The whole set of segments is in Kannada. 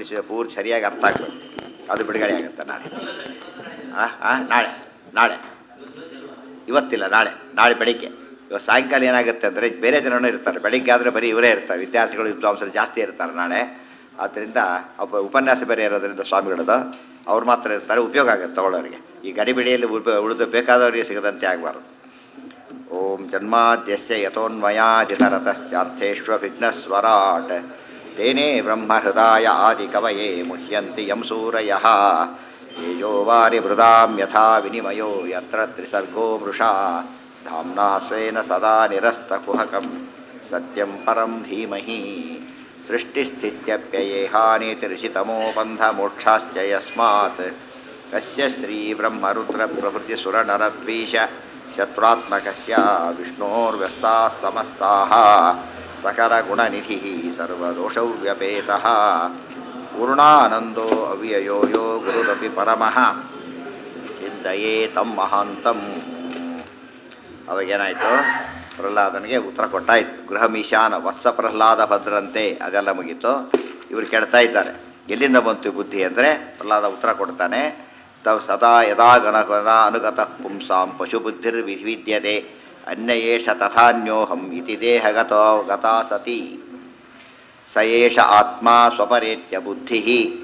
ಶ- ಪೂರ್ತಿ ಸರಿಯಾಗಿ ಅರ್ಥ ಆಗ್ಬೇಕು ಅದು ಬಿಡುಗಡೆ ಆಗುತ್ತೆ ನಾಳೆ ಆ ಆ ನಾಳೆ ನಾಳೆ ಇವತ್ತಿಲ್ಲ ನಾಳೆ ನಾಳೆ ಬೆಳಿಗ್ಗೆ ಇವತ್ತು ಸಾಯಂಕಾಲ ಏನಾಗುತ್ತೆ ಅಂದರೆ ಬೇರೆ ಜನನೂ ಇರ್ತಾರೆ ಬೆಳಿಗ್ಗೆ ಆದರೆ ಬರೀ ಇವರೇ ಇರ್ತಾರೆ ವಿದ್ಯಾರ್ಥಿಗಳು ವಿದ್ವಾಂಸರು ಜಾಸ್ತಿ ಇರ್ತಾರೆ ನಾಳೆ ಆದ್ದರಿಂದ ಒಬ್ಬ ಉಪನ್ಯಾಸ ಬೇರೆ ಇರೋದ್ರಿಂದ ಸ್ವಾಮಿಗಳದು ಅವ್ರು ಮಾತ್ರ ಇರ್ತಾರೆ ಉಪಯೋಗ ಆಗುತ್ತೆ ತಗೊಳ್ಳೋರಿಗೆ ಈ ಗಡಿಬಿಡಿಯಲ್ಲಿ ಉಪ ಉಳಿದು ಬೇಕಾದವರಿಗೆ ಸಿಗದಂತೆ ಆಗಬಾರ್ದು ಓಂ ಜನ್ಮಾದ್ಯಸ್ಯ ಯಥೋನ್ಮಯಾದಿತರತಶ್ಚಾರ್ಥೇಷ್ವಭಿಘ್ನಸ್ವರಾಟ್ ತೇನೇ ಬ್ರಹ್ಮಹೃದಾಯ ಆದಿಕವಯೇ ಮುಹ್ಯಂತಿ ಯಂ ಸೂರಯಃ ತೇಜೋ ವಾರಿ ಮೃದಾಂ ಯಥಾ ವಿನಿಮಯೋ ಯತ್ರ ತ್ರಿಸರ್ಗೋ ಮೃಷಾ ಧಾಮ್ನಾ ಸ್ವೇನ ಸದಾ ನಿರಸ್ತಕುಹಕಂ ಸತ್ಯಂ ಪರಂ ಧೀಮಹಿ ಸೃಷ್ಟಿಸ್ಥಿತ್ಯಪ್ಯಯೇಹಾನಿತಿರ್ಷಿತಮೋಬಂಧಮೋಕ್ಷಾಶ್ಚ ಯಸ್ಮಾತ್ ಕಸ್ಯ ಶ್ರೀಬ್ರಹ್ಮರುದ್ರಪ್ರಭೃತಿಸುರನರದ್ವೀಶ ಶತ್ರುತ್ಮಕಸ್ಯ ವಿಷ್ಣೋರ್ವ್ಯಸ್ತಾಸ್ತಮಸ್ತಾः सकलगुणनिधिः सर्वदोषव्यपेतः पूर्णानन्दो अव्ययो यो गुरुरपि परमः ಚಿಂತೆಯೇ ತಮ್ಮ ಮಹಾಂತಂ ಅವಾಗೇನಾಯಿತು ಪ್ರಹ್ಲಾದನಿಗೆ ಉತ್ತರ ಕೊಟ್ಟಾಯ್ತು ಗೃಹಮೀಶಾನ ವತ್ಸ ಪ್ರಹ್ಲಾದ ಭದ್ರಂತೆ ಅದೆಲ್ಲ ಮುಗೀತು ಇವರು ಕೇಳ್ತಾ ಇದ್ದಾರೆ ಎಲ್ಲಿಂದ ಬಂತು ಈ ಬುದ್ಧಿ ಅಂದರೆ ಪ್ರಹ್ಲಾದ ಉತ್ತರ ಕೊಡ್ತಾನೆ ತವ್ ಸದಾ ಯದಾ ಗಣಗಣ ಅನುಗತ ಪುಂಸಾಂ ಪಶುಬುದ್ಧಿರ್ ವಿವಿದ್ಯತೆ ಅನ್ಯಯೇಷ ತಥಾನ್ಯೋಹಂ ಇತಿ ದೇಹಗತೋ ಗತಾ ಸತಿ ಸ ಏಷ ಆತ್ಮ ಸ್ವಪರೇತ್ಯ ಬುದ್ಧಿ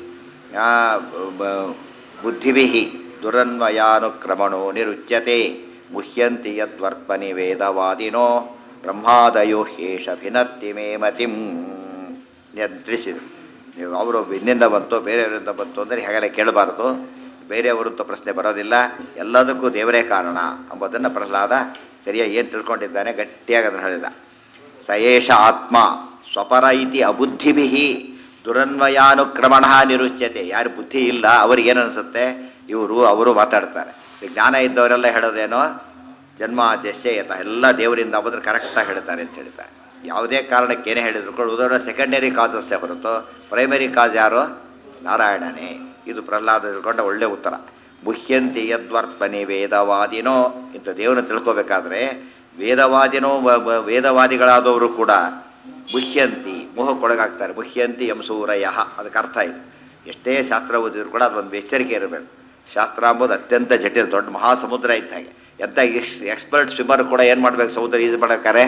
ಬುದ್ಧಿಭಿ ದುರನ್ವಯಾನುಕ್ರಮಣೋ ನಿರುಚ್ಯತೆ ಮುಹ್ಯಂತಿ ಯದ್ವರ್ತ್ಮನಿ ವೇದವಾದಿನೋ ಬ್ರಹ್ಮಾದಯೋ ಹೇಷ ಭಿನತ್ತಿ ಮೇ ಮತಿಂ ನಿಯಂತ್ರಿಸಿದರು ನೀವು ಅವರು ಇನ್ನಿಂದ ಬಂತು ಬೇರೆಯವರಿಂದ ಬಂತು ಅಂದರೆ ಹಾಗೆಲ್ಲ ಕೇಳಬಾರ್ದು ಬೇರೆಯವರಂತ ಪ್ರಶ್ನೆ ಬರೋದಿಲ್ಲ ಎಲ್ಲದಕ್ಕೂ ದೇವರೇ ಕಾರಣ ಎಂಬುದನ್ನು ಪ್ರಹ್ಲಾದ ಸರಿಯಾಗಿ ಏನು ತಿಳ್ಕೊಂಡಿದ್ದಾನೆ ಗಟ್ಟಿಯಾಗಿ ಅದನ್ನು ಹೇಳಿದ ಸಯೇಷ ಆತ್ಮ ಸ್ವಪರ ಇತಿ ಅಬುದ್ಧಿಭಿ ದುರನ್ವಯಾನುಕ್ರಮಣ ನಿರುಚ್ಯತೆ ಯಾರು ಬುದ್ಧಿ ಇಲ್ಲ ಅವ್ರಿಗೆ ಏನನ್ಸುತ್ತೆ ಇವರು ಅವರು ಮಾತಾಡ್ತಾರೆ ಈ ಜ್ಞಾನ ಇದ್ದವರೆಲ್ಲ ಹೇಳೋದೇನೋ ಜನ್ಮ ದೆಸೆಯತ ಎಲ್ಲ ದೇವರಿಂದ ಅಂಬುದ್ರೆ ಕರೆಕ್ಟಾಗಿ ಹೇಳ್ತಾರೆ ಅಂತ ಹೇಳ್ತಾರೆ ಯಾವುದೇ ಕಾರಣಕ್ಕೆ ಏನೇ ಹೇಳಿದ್ರು ಕೂಡ ಉದಾಹರಣೆ ಸೆಕೆಂಡರಿ ಕಾಸಸ್ಸೇ ಹೊರತು ಪ್ರೈಮರಿ ಕಾಸ್ ಯಾರು ನಾರಾಯಣನೇ ಇದು ಪ್ರಹ್ಲಾದ ತಿಳ್ಕೊಂಡ ಒಳ್ಳೆ ಉತ್ತರ ಮುಹ್ಯಂತಿ ಯದ್ವರ್ತ್ಮನಿ ವೇದವಾದಿನೋ ಇಂಥ ದೇವರನ್ನು ತಿಳ್ಕೊಬೇಕಾದ್ರೆ ವೇದವಾದಿನೋ ವ- ವ- ವೇದವಾದಿಗಳಾದವರು ಕೂಡ ಮುಹ್ಯಂತಿ ಮೋಹಕ್ಕೊಳಗಾಗ್ತಾರೆ ಮುಹ್ಯಂತಿ ಎಂಸೂರಯ ಅದಕ್ಕೆ ಅರ್ಥ ಇದೆ ಎಷ್ಟೇ ಶಾಸ್ತ್ರ ಓದಿದ್ರು ಕೂಡ ಅದೊಂದು ಎಚ್ಚರಿಕೆ ಇರಬೇಕು ಶಾಸ್ತ್ರ ಅಂಬೋದು ಅತ್ಯಂತ ಜಟಿಲ ದೊಡ್ಡ ಮಹಾಸಮುದ್ರ ಇದ್ದ ಹಾಗೆ ಎಂಥ ಎಕ್ಸ್ಪರ್ಟ್ ಸ್ವಿಮ್ಮರ್ ಕೂಡ ಏನು ಮಾಡ್ಬೇಕು ಸಮುದ್ರ ಈಜು ಮಾಡ್ಬೇಕಾರೆ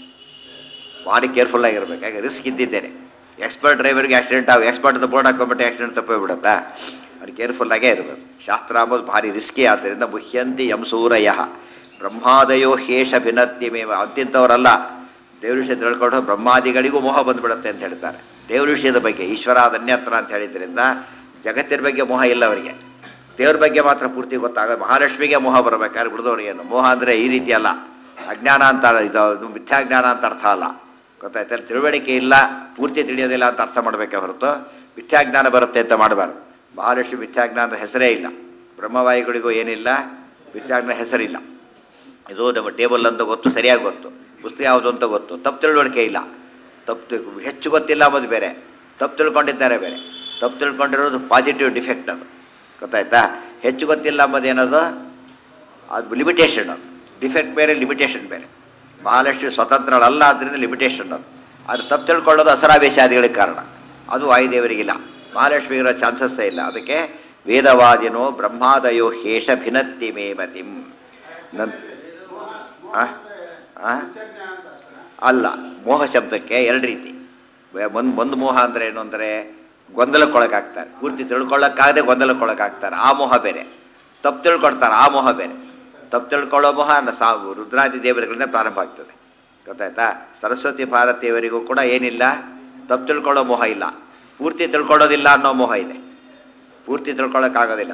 ಭಾರಿ ಕೇರ್ಫುಲ್ ಆಗಿರ್ಬೇಕು ಯಾಕೆ ರಿಸ್ಕ್ ಇದ್ದಿದ್ದೇನೆ ಎಕ್ಸ್ಪರ್ಟ್ ಡ್ರೈವರ್ಗೆ ಆಕ್ಸಿಡೆಂಟ್ ಆಗ ಎಕ್ಸ್ಪರ್ಟ್ ಬೋರ್ಡ್ ಹಾಕೊಂಬಿಟ್ಟು ಆಕ್ಸಿಡೆಂಟ್ ತಪ್ಪೋಗ್ಬಿಡುತ್ತಾ ಅದು ಕೇರ್ಫುಲ್ ಆಗೇ ಇರಬೇಕು ಶಾಸ್ತ್ರ ಅಂಬೋದು ಭಾರಿ ರಿಸ್ಕಿ ಆದ್ದರಿಂದ ಮುಹ್ಯಂತಿ ಯಂಸೂರಯ ಬ್ರಹ್ಮಾದಯೋ ಹೇಷ ಭಿನ್ನತ್ತಿ ಮೇವ ಅಂತಿಂಥವರಲ್ಲ ದೇವ್ರ ವಿಷಯ ತಿಳ್ಕೊಂಡು ಬ್ರಹ್ಮಾದಿಗಳಿಗೂ ಮೋಹ ಬಂದ್ಬಿಡುತ್ತೆ ಅಂತ ಹೇಳ್ತಾರೆ ದೇವ್ರ ವಿಷಯದ ಬಗ್ಗೆ ಈಶ್ವರ ಅನ್ಯತ್ರ ಅಂತ ಹೇಳಿದ್ರಿಂದ ಜಗತ್ತಿನ ಬಗ್ಗೆ ಮೋಹ ಇಲ್ಲ ಅವರಿಗೆ ದೇವ್ರ ಬಗ್ಗೆ ಮಾತ್ರ ಪೂರ್ತಿ ಗೊತ್ತಾಗ ಮಹಾಲಕ್ಷ್ಮಿಗೆ ಮೋಹ ಬರಬೇಕಾದ್ರೆ ಬಿಡಿದವ್ರಿಗೇನು ಮೋಹ ಅಂದರೆ ಈ ರೀತಿ ಅಲ್ಲ ಅಜ್ಞಾನ ಅಂತ ಇದು ಇದು ಮಿಥ್ಯಾಜ್ಞಾನ ಅಂತ ಅರ್ಥ ಅಲ್ಲ ಗೊತ್ತಾಯ್ತಾ ತಿಳುವಳಿಕೆ ಇಲ್ಲ ಪೂರ್ತಿ ತಿಳಿಯೋದಿಲ್ಲ ಅಂತ ಅರ್ಥ ಮಾಡಬೇಕೆ ಹೊರತು ಮಿಥ್ಯಾಜ್ಞಾನ ಬರುತ್ತೆ ಅಂತ ಮಾಡಬಾರ್ದು ಮಹಾಲಕ್ಷ್ಮಿ ಮಿಥ್ಯಾಜ್ಞಾನದ ಹೆಸರೇ ಇಲ್ಲ ಬ್ರಹ್ಮವಾಯುಗಳಿಗೂ ಏನಿಲ್ಲ ಮಿಥ್ಯಾಜ್ಞಾನ ಹೆಸರಿಲ್ಲ ಇದು ನಮ್ಮ ಟೇಬಲ್ ಅಂತ ಗೊತ್ತು ಸರಿಯಾಗಿ ಗೊತ್ತು ಪುಸ್ತಕ ಯಾವುದು ಅಂತ ಗೊತ್ತು ತಪ್ಪು ತಿಳುವಳಿಕೆ ಇಲ್ಲ ತಪ್ಪು ತಿಳ್- ಹೆಚ್ಚು ಗೊತ್ತಿಲ್ಲ ಅನ್ನೋದು ಬೇರೆ ತಪ್ಪು ತಿಳ್ಕೊಂಡಿದ್ದಾರೆ ಬೇರೆ ತಪ್ಪು ತಿಳ್ಕೊಂಡಿರೋದು ಪಾಸಿಟಿವ್ ಡಿಫೆಕ್ಟ್ ಅದು ಗೊತ್ತಾಯ್ತಾ ಹೆಚ್ಚು ಗೊತ್ತಿಲ್ಲ ಅಂಬೋದು ಏನದು ಅದು ಲಿಮಿಟೇಷನ್ ಅದು ಡಿಫೆಕ್ಟ್ ಬೇರೆ ಲಿಮಿಟೇಷನ್ ಬೇರೆ ಬಹಳಷ್ಟು ಸ್ವತಂತ್ರಗಳಲ್ಲ ಆದ್ದರಿಂದ ಲಿಮಿಟೇಷನ್ ಅದು ಅದು ತಪ್ಪು ತಿಳ್ಕೊಳ್ಳೋದು ಅಸರಾವೇಶಾದಿಗಳಿಗೆ ಕಾರಣ ಅದು ವಾಯುದೇವರಿಗಿಲ್ಲ ಮಹಾಲಕ್ಷ್ಮಿ ಇರೋ ಚಾನ್ಸಸ್ಸೇ ಇಲ್ಲ ಅದಕ್ಕೆ ವೇದವಾದಿನೋ ಬ್ರಹ್ಮಾದಯೋ ಹೇಷ ಭಿನತ್ತಿ ಮೇ ಮತಿಂ ನನ್ ಆ? ಆ? ಅಲ್ಲ ಮೋಹ ಶಬ್ದಕ್ಕೆ ಎರಡು ರೀತಿ ಒಂದು ಒಂದು ಮೋಹ ಅಂದರೆ ಏನು ಅಂದರೆ ಗೊಂದಲಕ್ಕೊಳಗಾಗ್ತಾರೆ ಪೂರ್ತಿ ತಿಳ್ಕೊಳ್ಳೋಕ್ಕಾಗದೆ ಗೊಂದಲಕ್ಕೊಳಗಾಗ್ತಾರೆ ಆ ಮೋಹ ಬೇರೆ ತಪ್ಪು ತಿಳ್ಕೊಳ್ತಾರೆ ಆ ಮೋಹ ಬೇರೆ ತಪ್ಪು ತಿಳ್ಕೊಳ್ಳೋ ಮೋಹ ನ- ಸಾ ರುದ್ರಾದಿ ದೇವರುಗಳಿಂದ ಪ್ರಾರಂಭ ಆಗ್ತದೆ ಗೊತ್ತಾಯ್ತಾ ಸರಸ್ವತಿ ಭಾರತೀಯವರಿಗೂ ಕೂಡ ಏನಿಲ್ಲ ತಪ್ಪು ತಿಳ್ಕೊಳ್ಳೋ ಮೋಹ ಇಲ್ಲ ಪೂರ್ತಿ ತಿಳ್ಕೊಳ್ಳೋದಿಲ್ಲ ಅನ್ನೋ ಮೋಹ ಇದೆ ಪೂರ್ತಿ ತಿಳ್ಕೊಳ್ಳೋಕ್ಕಾಗೋದಿಲ್ಲ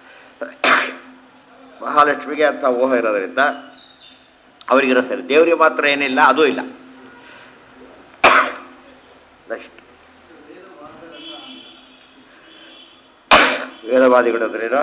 ಮಹಾಲಕ್ಷ್ಮಿಗೆ ಅಂತ ಮೋಹ ಇರೋದ್ರಿಂದ ಅವರಿಗಿರೋ ಸರಿ ದೇವರಿಗೆ ಮಾತ್ರ ಏನಿಲ್ಲ ಅದೂ ಇಲ್ಲ ನೆಕ್ಸ್ಟ್ ವೇದವಾದಿಗಳು ಅಂದ್ರೇನು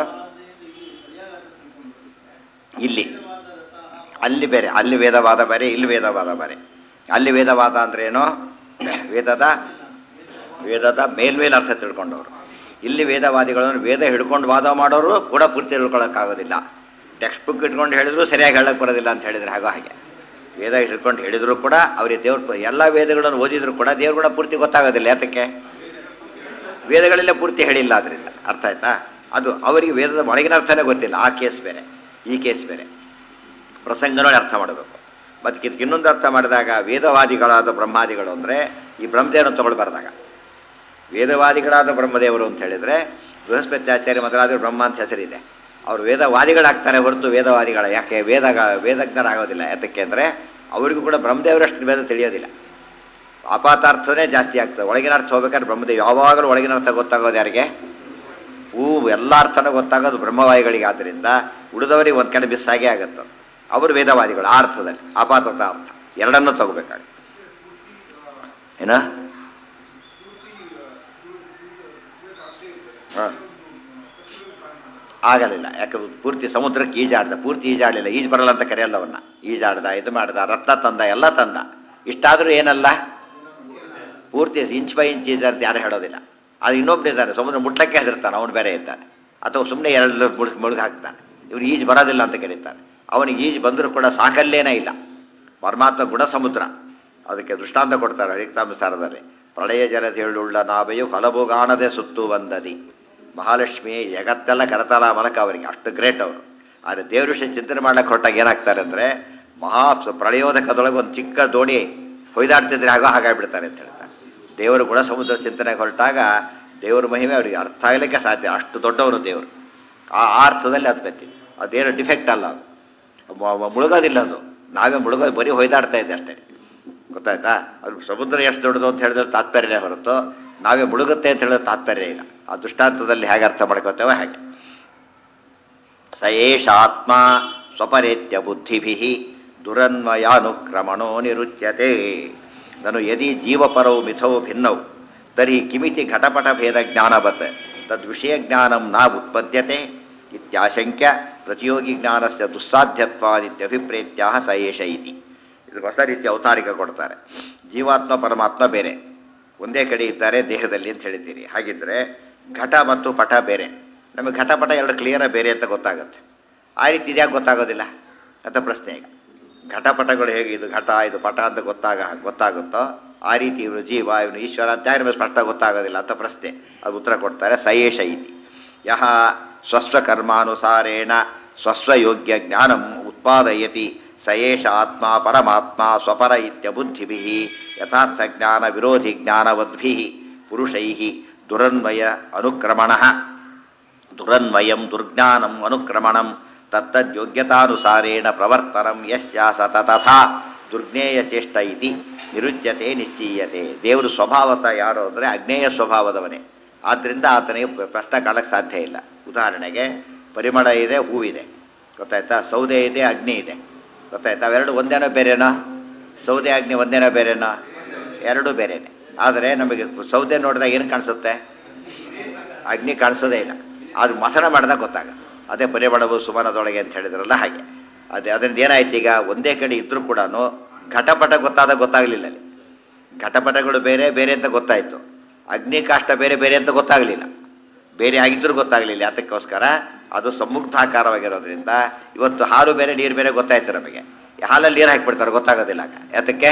ಇಲ್ಲಿ ಅಲ್ಲಿ ಬೇರೆ ಅಲ್ಲಿ ವೇದವಾದ ಬೇರೆ ಇಲ್ಲಿ ವೇದವಾದ ಬೇರೆ ಅಲ್ಲಿ ವೇದವಾದ ಅಂದ್ರೇನು ವೇದದ ವೇದದ ಮೇಲ್ಮೇಲೆ ಅರ್ಥ ತಿಳ್ಕೊಂಡವರು ಇಲ್ಲಿ ವೇದವಾದಿಗಳು ಅಂದ್ರೆ ವೇದ ಹಿಡ್ಕೊಂಡು ವಾದ ಮಾಡೋರು ಕೂಡ ಪೂರ್ತಿ ತಿಳ್ಕೊಳ್ಳೋಕ್ಕಾಗೋದಿಲ್ಲ ಟೆಕ್ಸ್ಟ್ ಬುಕ್ ಇಟ್ಕೊಂಡು ಹೇಳಿದ್ರು ಸರಿಯಾಗಿ ಹೇಳಕ್ಕೆ ಬರೋದಿಲ್ಲ ಅಂತ ಹೇಳಿದ್ರೆ ಹಾಗೋ ಹಾಗೆ ವೇದ ಹಿಡ್ಕೊಂಡು ಹೇಳಿದ್ರು ಕೂಡ ಅವರಿಗೆ ದೇವ್ರ ಎಲ್ಲ ವೇದಗಳನ್ನು ಓದಿದ್ರು ಕೂಡ ದೇವ್ರ ಕೂಡ ಪೂರ್ತಿ ಗೊತ್ತಾಗೋದಿಲ್ಲ ಯಾತಕ್ಕೆ ವೇದಗಳೆಲ್ಲ ಪೂರ್ತಿ ಹೇಳಿಲ್ಲ ಅದರಿಂದ ಅರ್ಥ ಆಯ್ತಾ ಅದು ಅವರಿಗೆ ವೇದದ ಒಳಗಿನ ಅರ್ಥನೇ ಗೊತ್ತಿಲ್ಲ ಆ ಕೇಸ್ ಬೇರೆ ಈ ಕೇಸ್ ಬೇರೆ ಪ್ರಸಂಗ ನೋಡಿ ಅರ್ಥ ಮಾಡಬೇಕು ಮತ್ತು ಇದಕ್ಕೆ ಇನ್ನೊಂದು ಅರ್ಥ ಮಾಡಿದಾಗ ವೇದವಾದಿಗಳಾದ ಬ್ರಹ್ಮಾದಿಗಳು ಅಂದರೆ ಈ ಬ್ರಹ್ಮದೇವರನ್ನು ತಗೊಳ್ಬಾರ್ದಾಗ ವೇದವಾದಿಗಳಾದ ಬ್ರಹ್ಮದೇವರು ಅಂತ ಹೇಳಿದರೆ ಬೃಹಸ್ಪತ್ಯಾಚಾರ್ಯ ಮೊದಲಾದ ಬ್ರಹ್ಮ ಅಂತ ಹೆಸರಿದೆ ಅವರು ವೇದವಾದಿಗಳಾಗ್ತಾರೆ ಹೊರತು ವೇದವಾದಿಗಳ ಯಾಕೆ ವೇದ ವೇದಜ್ಞರಾಗೋದಿಲ್ಲ ಯಾತಕ್ಕೆ ಅಂದರೆ ಅವರಿಗೂ ಕೂಡ ಬ್ರಹ್ಮದೇವರಷ್ಟು ವೇದ ತಿಳಿಯೋದಿಲ್ಲ ಅಪಾತಾರ್ಥನೇ ಜಾಸ್ತಿ ಆಗ್ತದೆ ಒಳಗಿನ ಅರ್ಥ ಹೋಗ್ಬೇಕಾದ್ರೆ ಬ್ರಹ್ಮದೇವ್ ಯಾವಾಗಲೂ ಒಳಗಿನ ಅರ್ಥ ಗೊತ್ತಾಗೋದು ಯಾರಿಗೆ ಹೂ ಎಲ್ಲ ಅರ್ಥನೂ ಗೊತ್ತಾಗೋದು ಬ್ರಹ್ಮವಾದಿಗಳಿಗೆ ಆದ್ದರಿಂದ ಉಳಿದವರಿಗೆ ಒಂದು ಕಡೆ ಮಿಸ್ ಆಗೇ ಆಗುತ್ತೆ ಅವರು ವೇದವಾದಿಗಳು ಆ ಅರ್ಥದಲ್ಲಿ ಅಪಾತತ ಅರ್ಥ ಎರಡನ್ನೂ ತಗೋಬೇಕಾಗುತ್ತೆ ಏನ ಹಾಂ ಆಗಲಿಲ್ಲ ಯಾಕಂದ್ರೆ ಪೂರ್ತಿ ಸಮುದ್ರಕ್ಕೆ ಈಜಾಡ್ದ ಪೂರ್ತಿ ಈಜಾಡಲಿಲ್ಲ ಈಜು ಬರಲ್ಲ ಅಂತ ಕರೆಯಲ್ಲ ಅವನ್ನ ಈಜಾಡ್ದ ಇದು ಮಾಡ್ದ ರತ್ನ ತಂದ ಎಲ್ಲ ತಂದ ಇಷ್ಟಾದರೂ ಏನಲ್ಲ ಪೂರ್ತಿ ಇಂಚ್ ಬೈ ಇಂಚ್ ಈಜಾಡ್ತ ಯಾರು ಹೇಳೋದಿಲ್ಲ ಅದು ಇನ್ನೊಬ್ಬನಿದ್ದಾನೆ ಸಮುದ್ರ ಮುಟ್ಲಕ್ಕೆ ಹೆದರ್ತಾನೆ ಅವನು ಬೇರೆ ಇದ್ದಾನೆ ಅಥವಾ ಸುಮ್ಮನೆ ಎರಡು ಮುಳುಗ್ ಮುಳುಗಿ ಹಾಕ್ತಾನೆ ಇವ್ರು ಈಜು ಬರೋದಿಲ್ಲ ಅಂತ ಕರೀತಾರೆ ಅವನಿಗೆ ಈಜು ಬಂದರೂ ಕೂಡ ಸಾಕಲ್ಲೇನೇ ಇಲ್ಲ ಪರಮಾತ್ಮ ಗುಣ ಸಮುದ್ರ ಅದಕ್ಕೆ ದೃಷ್ಟಾಂತ ಕೊಡ್ತಾರೆ ಹರಿಕ್ತಾಂಸಾರದಲ್ಲಿ ಪ್ರಳಯ ಜಲದೇಳುಳ್ಳ ನಾವೆಯು ಫಲಭೋಗಾಣದೆ ಸುತ್ತು ಬಂದದಿ ಮಹಾಲಕ್ಷ್ಮಿ ಜಗತ್ತೆಲ್ಲ ಕರತಾಲ ಮಲಕ ಅವರಿಗೆ ಅಷ್ಟು ಗ್ರೇಟ್ ಅವರು ಆದರೆ ದೇವ್ರ ವಿಷಯ ಚಿಂತನೆ ಮಾಡ್ಲಿಕ್ಕೆ ಹೊರಟಾಗ ಏನಾಗ್ತಾರೆ ಅಂದರೆ ಮಹಾ ಪ್ರಳಯೋದಕದೊಳಗೆ ಒಂದು ಚಿಕ್ಕ ದೋಣಿ ಹೊಯ್ದಾಡ್ತಿದ್ರೆ ಆಗೋ ಹಾಗಾಗ್ಬಿಡ್ತಾರೆ ಅಂತ ಹೇಳ್ತಾರೆ ದೇವರು ಗುಣ ಸಮುದ್ರ ಚಿಂತನೆಗೆ ಹೊರಟಾಗ ದೇವರ ಮಹಿಮೆ ಅವರಿಗೆ ಅರ್ಥ ಆಗಲಿಕ್ಕೆ ಸಾಧ್ಯ ಅಷ್ಟು ದೊಡ್ಡವರು ದೇವರು ಆ ಆ ಅರ್ಥದಲ್ಲಿ ಅದು ಬೆತ್ತಿ ಅದೇನು ಡಿಫೆಕ್ಟ್ ಅಲ್ಲ ಅದು ಮ- ಮ- ಮುಳುಗೋದಿಲ್ಲ ಅದು ನಾವೇ ಮುಳುಗೋದು ಬರೀ ಹೊಯ್ದಾಡ್ತಾ ಇದೆ ಅಷ್ಟೇ ಗೊತ್ತಾಯ್ತಾ ಅದು ಸಮುದ್ರ ಎಷ್ಟು ದೊಡ್ಡದು ಅಂತ ಹೇಳಿದ್ರೆ ತಾತ್ಪರ್ಯ ಹೊರತು ನಾವೇ ಮುಳುಗುತ್ತೆ ಅಂತ ಹೇಳಿದ್ರೆ ತಾತ್ಪರ್ಯ ಇಲ್ಲ ಆ ದೃಷ್ಟಾಂತದಲ್ಲಿ ಹೇಗೆ ಅರ್ಥ ಮಾಡ್ಕೋತೇವೋ ಹಾಗೆ ಸ ಏಷ ಆತ್ಮ ಸ್ವಪರೇತ್ಯ ಬುದ್ಧಿಭಿ ದುರನ್ವಯಾನುಕ್ರಮಣೋ ನಿರುಚ್ಯತೆ ನಾನು ಯದಿ ಜೀವಪರೌ ಮಿಥೌ ಭಿನ್ನೌ ತರ್ಹಿ ಕಿಮಿತಿ ಘಟಪಟ ಭೇದ ಜ್ಞಾನವತ್ ತದ್ವಿಷಯ ಜ್ಞಾನಂ ನ ಉತ್ಪದ್ಯತೆ ಇತ್ಯಾಶಂಕ್ಯ ಪ್ರತಿಯೋಗಿ ಜ್ಞಾನಸ್ಯ ದುಸ್ಸಾಧ್ಯತ್ವಾದಿತ್ಯಭಿಪ್ರೇತ್ಯ ಸ ಏಷ ಇತಿ ಇದು ಹೊಸ ರೀತಿಯ ಅವತಾರಿಕ ಕೊಡ್ತಾರೆ ಜೀವಾತ್ಮ ಪರಮಾತ್ಮ ಬೇರೆ ಒಂದೇ ಕಡೆ ಇದ್ದಾರೆ ದೇಹದಲ್ಲಿ ಅಂತ ಹೇಳಿದ್ದೀರಿ ಹಾಗಿದ್ರೆ ಘಟ ಮತ್ತು ಪಟ ಬೇರೆ ನಮಗೆ ಘಟಪಟ ಎರಡು ಕ್ಲಿಯರ ಬೇರೆ ಅಂತ ಗೊತ್ತಾಗುತ್ತೆ ಆ ರೀತಿ ಇದ್ಯಾಕೆ ಗೊತ್ತಾಗೋದಿಲ್ಲ ಅಂತ ಪ್ರಶ್ನೆ ಈಗ ಘಟಪಟಗಳು ಹೇಗೆ ಇದು ಘಟ ಇದು ಪಟ ಅಂತ ಗೊತ್ತಾಗ ಗೊತ್ತಾಗುತ್ತೋ ಆ ರೀತಿ ಇವನು ಜೀವ ಇವನು ಈಶ್ವರ ಅಂತ ಯಾರ ಮೇಲೆ ಸ್ಪಷ್ಟ ಗೊತ್ತಾಗೋದಿಲ್ಲ ಅಂತ ಪ್ರಶ್ನೆ ಅದು ಉತ್ತರ ಕೊಡ್ತಾರೆ ಸಯೇಷ ಇತಿ ಯಹ ಸ್ವಸ್ವಕರ್ಮಾನುಸಾರೇಣ ಸ್ವಸ್ವಯೋಗ್ಯ ಜ್ಞಾನಂ ಉತ್ಪಾದಯತಿ ಸಯೇಷ ಆತ್ಮ ಪರಮಾತ್ಮ ಸ್ವಪರ ಇತ್ಯಬುದ್ಧಿಭಿ ಯಥಾರ್ಥ ಜ್ಞಾನ ವಿರೋಧಿ ಜ್ಞಾನವದ್ಭಿ ಪುರುಷೈ ದುರನ್ವಯ ಅನುಕ್ರಮಣ ದುರನ್ವಯಂ ದುರ್ಜ್ಞಾನಂ ಅನುಕ್ರಮಣಂ ತತ್ತದ್ಯೋಗ್ಯತಾನುಸಾರೇಣ ಪ್ರವರ್ತನಂ ಯಸ್ಯ ಸತ ತಥಾ ದುರ್ಜ್ಞೇಯ ಚೇಷ್ಟ ಇತಿ ನಿರುಚ್ಯತೆ ನಿಶ್ಚೀಯತೆ ದೇವರು ಸ್ವಭಾವತ ಯಾರು ಅಂದರೆ ಅಜ್ಞೇಯ ಸ್ವಭಾವದವನೇ ಆದ್ದರಿಂದ ಆತನಿಗೆ ಪ್ರ- ಪ್ರಶ್ನೆ ಕಾಣಕ್ಕೆ ಸಾಧ್ಯ ಇಲ್ಲ ಉದಾಹರಣೆಗೆ ಪರಿಮಳ ಇದೆ ಹೂವಿದೆ ಗೊತ್ತಾಯ್ತಾ ಸೌದೆ ಇದೆ ಅಗ್ನಿ ಇದೆ ಗೊತ್ತಾಯ್ತಾ ಅವೆರಡು ಒಂದೇನೋ ಬೇರೆನೋ ಸೌದೆ ಅಗ್ನಿ ಒಂದೇನೋ ಬೇರೆನೋ ಎರಡೂ ಬೇರೆನೆ ಆದರೆ ನಮಗೆ ಸೌದೆ ನೋಡಿದಾಗ ಏನು ಕಾಣಿಸುತ್ತೆ ಅಗ್ನಿ ಕಾಣಿಸೋದೇ ಇಲ್ಲ ಅದು ಮಥನ ಮಾಡಿದಾಗ ಗೊತ್ತಾಗುತ್ತೆ ಅದೇ ಪರಿಮಳವು ಸುಮನದೊಳಗೆ ಅಂತ ಹೇಳಿದ್ರಲ್ಲ ಹಾಗೆ ಅದೇ ಅದರಿಂದ ಏನಾಯ್ತು ಈಗ ಒಂದೇ ಕಡೆ ಇದ್ರೂ ಕೂಡ ಘಟಪಟ ಗೊತ್ತಾದಾಗ ಗೊತ್ತಾಗಲಿಲ್ಲ ಅಲ್ಲಿ ಘಟಪಟಗಳು ಬೇರೆ ಬೇರೆ ಅಂತ ಗೊತ್ತಾಯಿತು ಅಗ್ನಿ ಕಾಷ್ಟ ಬೇರೆ ಬೇರೆ ಅಂತ ಗೊತ್ತಾಗಲಿಲ್ಲ ಬೇರೆ ಆಗಿದ್ರೂ ಗೊತ್ತಾಗಲಿಲ್ಲ ಅದಕ್ಕೋಸ್ಕರ ಅದು ಸಂಮುಗ್ಧಾಕಾರವಾಗಿರೋದ್ರಿಂದ ಇವತ್ತು ಹಾಲು ಬೇರೆ ನೀರು ಬೇರೆ ಗೊತ್ತಾಯ್ತು ನಮಗೆ ಈ ಹಾಲಲ್ಲಿ ನೀರು ಹಾಕಿಬಿಡ್ತಾರೆ ಗೊತ್ತಾಗೋದಿಲ್ಲ ಆಗ ಯಾತಕ್ಕೆ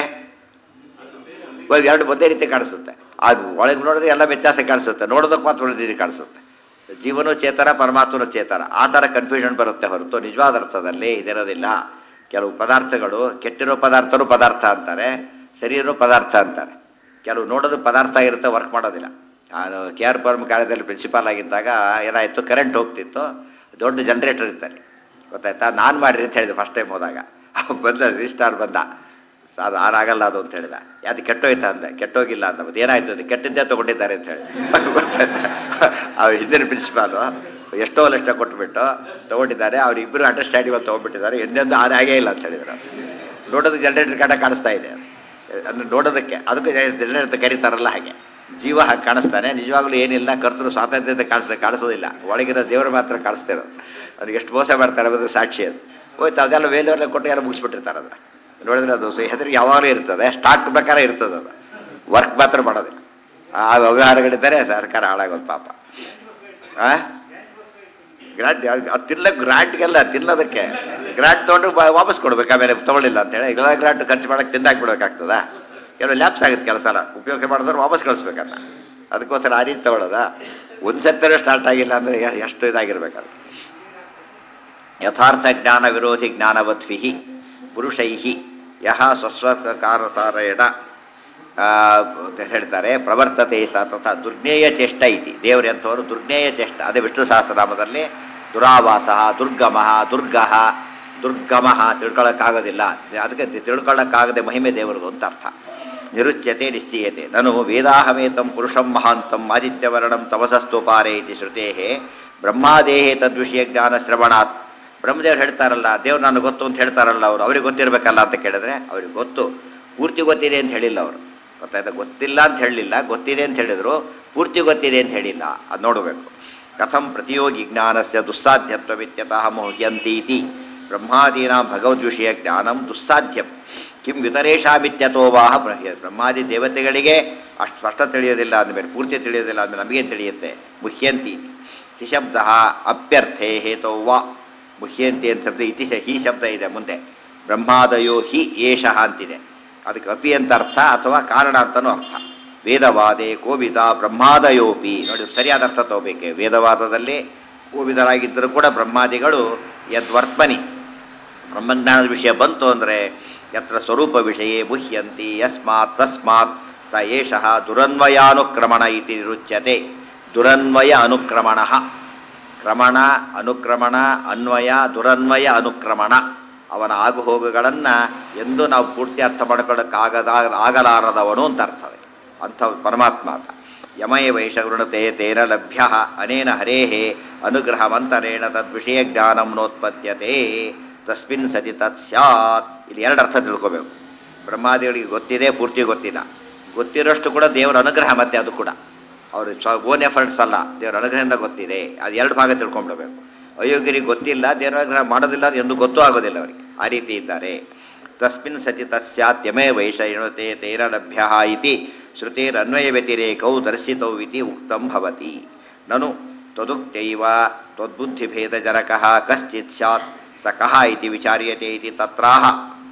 ಇವಾಗ ಎರಡು ಒಂದೇ ರೀತಿ ಕಾಣಿಸುತ್ತೆ ಅದು ಒಳಗೆ ನೋಡಿದ್ರೆ ಎಲ್ಲ ವ್ಯತ್ಯಾಸ ಕಾಣಿಸುತ್ತೆ ನೋಡೋದಕ್ಕೆ ಮಾತ್ರ ಒಂದೇ ರೀತಿ ಕಾಣಿಸುತ್ತೆ ಜೀವನೂ ಚೇತರ ಪರಮಾತ್ಮನೂ ಚೇತರ ಆ ಥರ ಕನ್ಫ್ಯೂಷನ್ ಬರುತ್ತೆ ಹೊರತು ನಿಜವಾದ ಅರ್ಥದಲ್ಲಿ ಇದಿರೋದಿಲ್ಲ ಕೆಲವು ಪದಾರ್ಥಗಳು ಕೆಟ್ಟಿರೋ ಪದಾರ್ಥನೂ ಪದಾರ್ಥ ಅಂತಾರೆ ಸರಿ ಇರೋ ಪದಾರ್ಥ ಅಂತಾರೆ ಕೆಲವು ನೋಡೋದು ಪದಾರ್ಥ ಇರುತ್ತೆ ವರ್ಕ್ ಮಾಡೋದಿಲ್ಲ ನಾನು ಕೆ ಆರ್ ಪರ್ಮ್ ಕಾಲೇಜಲ್ಲಿ ಪ್ರಿನ್ಸಿಪಾಲ್ ಆಗಿದ್ದಾಗ ಏನಾಯಿತು ಕರೆಂಟ್ ಹೋಗ್ತಿತ್ತು ದೊಡ್ಡ ಜನ್ರೇಟರ್ ಇರ್ತಾರೆ ಗೊತ್ತಾಯ್ತಾ ನಾನು ಮಾಡಿರಿ ಅಂತ ಹೇಳಿದೆ ಫಸ್ಟ್ ಟೈಮ್ ಹೋದಾಗ ಅವ ಬಂದ ರಿಜಿಸ್ಟಾರ್ ಬಂದ ಅದು ಆರಾಗಲ್ಲ ಅದು ಅಂತ ಹೇಳಿದ ಯಾವ್ದು ಕೆಟ್ಟೋಯ್ತಾ ಅಂದೆ ಕೆಟ್ಟೋಗಿಲ್ಲ ಅಂದ ಮತ್ತೆ ಏನಾಯ್ತು ಅದು ಕೆಟ್ಟಿದ್ದೇ ತೊಗೊಂಡಿದ್ದಾರೆ ಅಂತ ಹೇಳಿ ಗೊತ್ತಾಯ್ತಾ ಅವ್ರ ಹಿಂದಿನ ಪ್ರಿನ್ಸಿಪಾಲು ಎಷ್ಟೋ ಲಕ್ಷ ಕೊಟ್ಬಿಟ್ಟು ತೊಗೊಂಡಿದ್ದಾರೆ ಅವ್ರಿಬ್ಬರು ಅಂಡರ್ಸ್ಟ್ಯಾಂಡಿಂಗ್ ಅಂತ ತೊಗೊಂಡ್ಬಿಟ್ಟಿದ್ದಾರೆ ಎಂದೆಂದು ಆನೆ ಆಗೇ ಇಲ್ಲ ಅಂತ ಹೇಳಿದ್ರು ನೋಡೋದಕ್ಕೆ ಜನರೇಟರ್ ಕಾಟ ಕಾಣಿಸ್ತಾ ಇದೆ ಅದನ್ನ ನೋಡೋದಕ್ಕೆ ಅದಕ್ಕೆ ಜನರೇಟರ್ ಕರೀತಾರಲ್ಲ ಹಾಗೆ ಜೀವ ಹಾಗೆ ಕಾಣಿಸ್ತಾನೆ ನಿಜವಾಗ್ಲೂ ಏನಿಲ್ಲ ಕರ್ತರು ಸ್ವಾತಂತ್ರ್ಯತೆ ಕಾಣಿಸ್ತಾ ಕಾಣಿಸೋದಿಲ್ಲ ಒಳಗಿರೋ ದೇವರು ಮಾತ್ರ ಕಾಣಿಸ್ತಾ ಇರೋದು ಅವ್ರಿಗೆ ಎಷ್ಟು ಮೋಸ ಮಾಡ್ತಾರೆ ಅನ್ನೋದು ಸಾಕ್ಷಿ ಅದು ಹೋಯ್ತು ಅದೆಲ್ಲ ವೇಲೂರಲ್ಲ ಕೊಟ್ಟು ಯಾರೋ ಮುಗಿಸ್ಬಿಟ್ಟಿರ್ತಾರೆ ಅದನ್ನ ನೋಡಿದ್ರೆ ಅದು ಹೆದರಿಗೆ ಯಾವಾಗಲೂ ಇರ್ತದೆ ಸ್ಟಾಕ್ ಪ್ರಕಾರ ಇರ್ತದೆ ಅದು ವರ್ಕ್ ಮಾತ್ರ ಮಾಡೋದಿಲ್ಲ ಆ ವ್ಯವಹಾರಗಳಿದ್ದಾರೆ ಸರ್ಕಾರ ಹಾಳಾಗೋದು ಪಾಪ ಆ ಗ್ರಾಂಟ್ ಅದು ತಿನ್ನಕ್ಕೆ ಗ್ರಾಂಟ್ಗೆಲ್ಲ ತಿನ್ನೋದಕ್ಕೆ ಗ್ರಾಂಟ್ ತೊಗೊಂಡು ಬ- ವಾಪಸ್ ಕೊಡ್ಬೇಕು ಆಮೇಲೆ ತೊಗೊಳ್ಳಿಲ್ಲ ಅಂತೇಳಿ ಎಲ್ಲ ಗ್ರಾಂಟ್ ಖರ್ಚು ಮಾಡೋಕ್ಕೆ ತಿಂದಾಕ್ಬಿಡ್ಬೇಕಾಗ್ತದ ಕೆಲವು ಲ್ಯಾಪ್ಸ್ ಆಗುತ್ತೆ ಕೆಲಸ ಎಲ್ಲ ಉಪಯೋಗ ಮಾಡಿದ್ರೆ ವಾಪಸ್ ಕಳಿಸ್ಬೇಕನ್ನ ಅದಕ್ಕೋಸ್ಕರ ಆ ರೀತಿ ತಗೊಳ್ಳೋದ ಒಂದು ಸತ್ತರೂ ಸ್ಟಾರ್ಟ್ ಆಗಿಲ್ಲ ಅಂದರೆ ಎಷ್ಟು ಇದಾಗಿರ್ಬೇಕಾದ್ರೆ ಯಥಾರ್ಥ ಜ್ಞಾನ ವಿರೋಧಿ ಜ್ಞಾನವದ್ಭಿ ಪುರುಷೈ ಯಹ ಸ್ವಸ್ವಕಾರಸಾರೇಣ ಆ, ಅಂತ ಹೇಳ್ತಾರೆ ಪ್ರವರ್ತತೆ ಸ ತಥಾ ದುರ್ಜ್ಞೇಯ ಚೇಷ್ಟ ಇತಿ ದೇವರೆಂಥವರು ದುರ್ಜ್ಞೇಯ ಚೇಷ್ಟ ಅದೇ ವಿಷ್ಣು ಸಹಸ್ರನಾಮದಲ್ಲಿ ದುರಾವಾಸ ದುರ್ಗಮ ದುರ್ಗ ದುರ್ಗಮ ತಿಳ್ಕೊಳ್ಳೋಕ್ಕಾಗೋದಿಲ್ಲ ಅದಕ್ಕೆ ತಿಳ್ಕೊಳ್ಳೋಕ್ಕಾಗದೆ ಮಹಿಮೆ ದೇವರದು ಅಂತ ಅರ್ಥ ನಿರುಚ್ಯತೆ ನಿಶ್ಚೀಯತೆ ನಾನು ವೇದಾಹಮೇತಂ ಪುರುಷಂ ಮಹಾಂತಂ ಆದಿತ್ಯವರ್ಣಂ ತಮಸಸ್ತುಪಾರೆ ಇತಿ ಶ್ರುತೇ ಬ್ರಹ್ಮಾದೇಹೇ ತದ್ವಿಷಯ ಜ್ಞಾನ ಶ್ರವಣಾತ್ ಬ್ರಹ್ಮದೇವ್ರು ಹೇಳ್ತಾರಲ್ಲ ದೇವ್ರು ನನಗೆ ಗೊತ್ತು ಅಂತ ಹೇಳ್ತಾರಲ್ಲ ಅವರು ಅವ್ರಿಗೆ ಗೊತ್ತಿರಬೇಕಲ್ಲ ಅಂತ ಕೇಳಿದ್ರೆ ಅವ್ರಿಗೆ ಗೊತ್ತು ಪೂರ್ತಿ ಗೊತ್ತಿದೆ ಅಂತ ಹೇಳಿಲ್ಲ ಅವರು ಗೊತ್ತಾಯ್ತಾ ಗೊತ್ತಿಲ್ಲ ಅಂತ ಹೇಳಲಿಲ್ಲ ಗೊತ್ತಿದೆ ಅಂತ ಹೇಳಿದ್ರು ಪೂರ್ತಿ ಗೊತ್ತಿದೆ ಅಂತ ಹೇಳಿಲ್ಲ ಅದು ನೋಡಬೇಕು ಕಥಂ ಪ್ರತಿಯೋಗಿ ಜ್ಞಾನಸ್ಯ ದುಸ್ಸಾಧ್ಯತ್ವವಿತ್ಯತಃ ಮೋಹ್ಯಂತೀತಿ ಬ್ರಹ್ಮಾದೀನ ಭಗವದ್ವಿಷಯ ಜ್ಞಾನಂ ದುಸ್ಸಾಧ್ಯಂ ಕಿಂ ವಿತರೇಶಾಮಿತ್ಯತೋ ವಾಹ ಬ್ರಹ್ಯ ಬ್ರಹ್ಮಾದಿ ದೇವತೆಗಳಿಗೆ ಅಷ್ಟು ಸ್ಪಷ್ಟ ತಿಳಿಯೋದಿಲ್ಲ ಅಂದಮೇಲೆ ಪೂರ್ತಿ ತಿಳಿಯೋದಿಲ್ಲ ಅಂದಮೇಲೆ ನಮಗೆ ತಿಳಿಯುತ್ತೆ ಮುಹ್ಯಂತಿ ತಿಶಬ್ದ ಅಪ್ಯರ್ಥೆ ಹೇತೋ ವಾ ಮುಹ್ಯಂತಿ ಅಂತ ಶಬ್ದ ಇತಿ ಶ- ಹಿ ಶಬ್ದ ಇದೆ ಮುಂದೆ ಬ್ರಹ್ಮಾದಯೋ ಹಿ ಏಷಃ ಅಂತಿದೆ ಅದಕ್ಕೆ ಅಪಿ ಅಂತ ಅರ್ಥ ಅಥವಾ ಕಾರಣ ಅಂತನೂ ಅರ್ಥ ವೇದವಾದೆ ಕೋವಿದ ಬ್ರಹ್ಮಾದಯೋಪಿ ನೋಡಿ ಸರಿಯಾದ ಅರ್ಥ ತಗೋಬೇಕೆ ವೇದವಾದದಲ್ಲಿ ಕೋವಿದರಾಗಿದ್ದರೂ ಕೂಡ ಬ್ರಹ್ಮಾದಿಗಳು ಯದ್ವರ್ತ್ಮನಿ ಬ್ರಹ್ಮಜ್ಞಾನದ ವಿಷಯ ಬಂತು ಅಂದರೆ ಯತ್ರ ಸ್ವರೂಪ ವಿಷಯೇ ಮುಹ್ಯಂತಿ ಯಸ್ಮಾತ್ ತಸ್ಮಾತ್ ಸ ಏಷಃ ದುರನ್ವಯಾನುಕ್ರಮಣ ಇತಿ ನಿರುಚ್ಯತೆ ದುರನ್ವಯ ಅನುಕ್ರಮಣ ಕ್ರಮಣ ಅನುಕ್ರಮಣ ಅನ್ವಯ ದುರನ್ವಯ ಅನುಕ್ರಮಣ ಅವನ ಆಗು ಹೋಗುಗಳನ್ನು ಎಂದು ನಾವು ಪೂರ್ತಿ ಅರ್ಥ ಮಾಡ್ಕೊಳ್ಳೋಕ್ಕಾಗದ ಆಗಲಾರದವನು ಅಂತ ಅರ್ಥವೇ ಅಂಥ ಪರಮಾತ್ಮ ಆತ ಯಮಯ ವೈಷ ಗೃಣತೆ ತೇನ ಲಭ್ಯ ಅನೇನ ಹರೇಃ ಅನುಗ್ರಹವಂತರೇಣ ತದ್ವಿಷಯ ಜ್ಞಾನಂ ನೋತ್ಪದ್ಯತೆ ತಸ್ಮಿನ್ ಸತಿ ತತ್ ಸ್ಯಾತ್ ಇಲ್ಲಿ ಎರಡು ಅರ್ಥ ತಿಳ್ಕೋಬೇಕು ಬ್ರಹ್ಮಾದಿಗಳಿಗೆ ಗೊತ್ತಿದೆ ಪೂರ್ತಿ ಗೊತ್ತಿಲ್ಲ ಗೊತ್ತಿರೋಷ್ಟು ಕೂಡ ದೇವರ ಅನುಗ್ರಹ ಮತ್ತೆ ಅದು ಕೂಡ ಅವರು ಸ್ವ ಓನ್ ಎಫರ್ಟ್ಸ್ ಅಲ್ಲ ದೇವರ ಅನುಗ್ರಹದಿಂದ ಗೊತ್ತಿದೆ ಅದು ಎರಡು ಭಾಗ ತಿಳ್ಕೊಂಡ್ಬಿಡ್ಬೇಕು ಅಯೋಗ್ಯರಿಗೆ ಗೊತ್ತಿಲ್ಲ ದೇವರ ಅನುಗ್ರಹ ಮಾಡೋದಿಲ್ಲ ಅದು ಎಂದು ಗೊತ್ತೂ ಆಗೋದಿಲ್ಲ ಅವರಿಗೆ ಆ ರೀತಿ ಇದ್ದಾರೆ ತಸ್ಮಿನ್ ಸತಿ ತತ್ಸ್ಯಾತ್ ಯಮೇ ವೈಷ ಎಣುತೆ ತೇನ ಲಭ್ಯ ಇತಿ ಶ್ರುತೇರನ್ವಯ ವ್ಯತಿರೇಕೌ ದರ್ಶಿತೌ ಇತಿ ಉಕ್ತಂ ಭವತಿ ನನು ತದುಕ್ತೈವ ತ್ವದ್ಬುದ್ಧಿಭೇದಜನಕಃ ಕಶ್ಚಿತ್ ಸ್ಯಾತ್ ಸ ಕಃ ಇತಿ ವಿಚಾರ್ಯತೆ ಇತಿ ತತ್ರಾಹ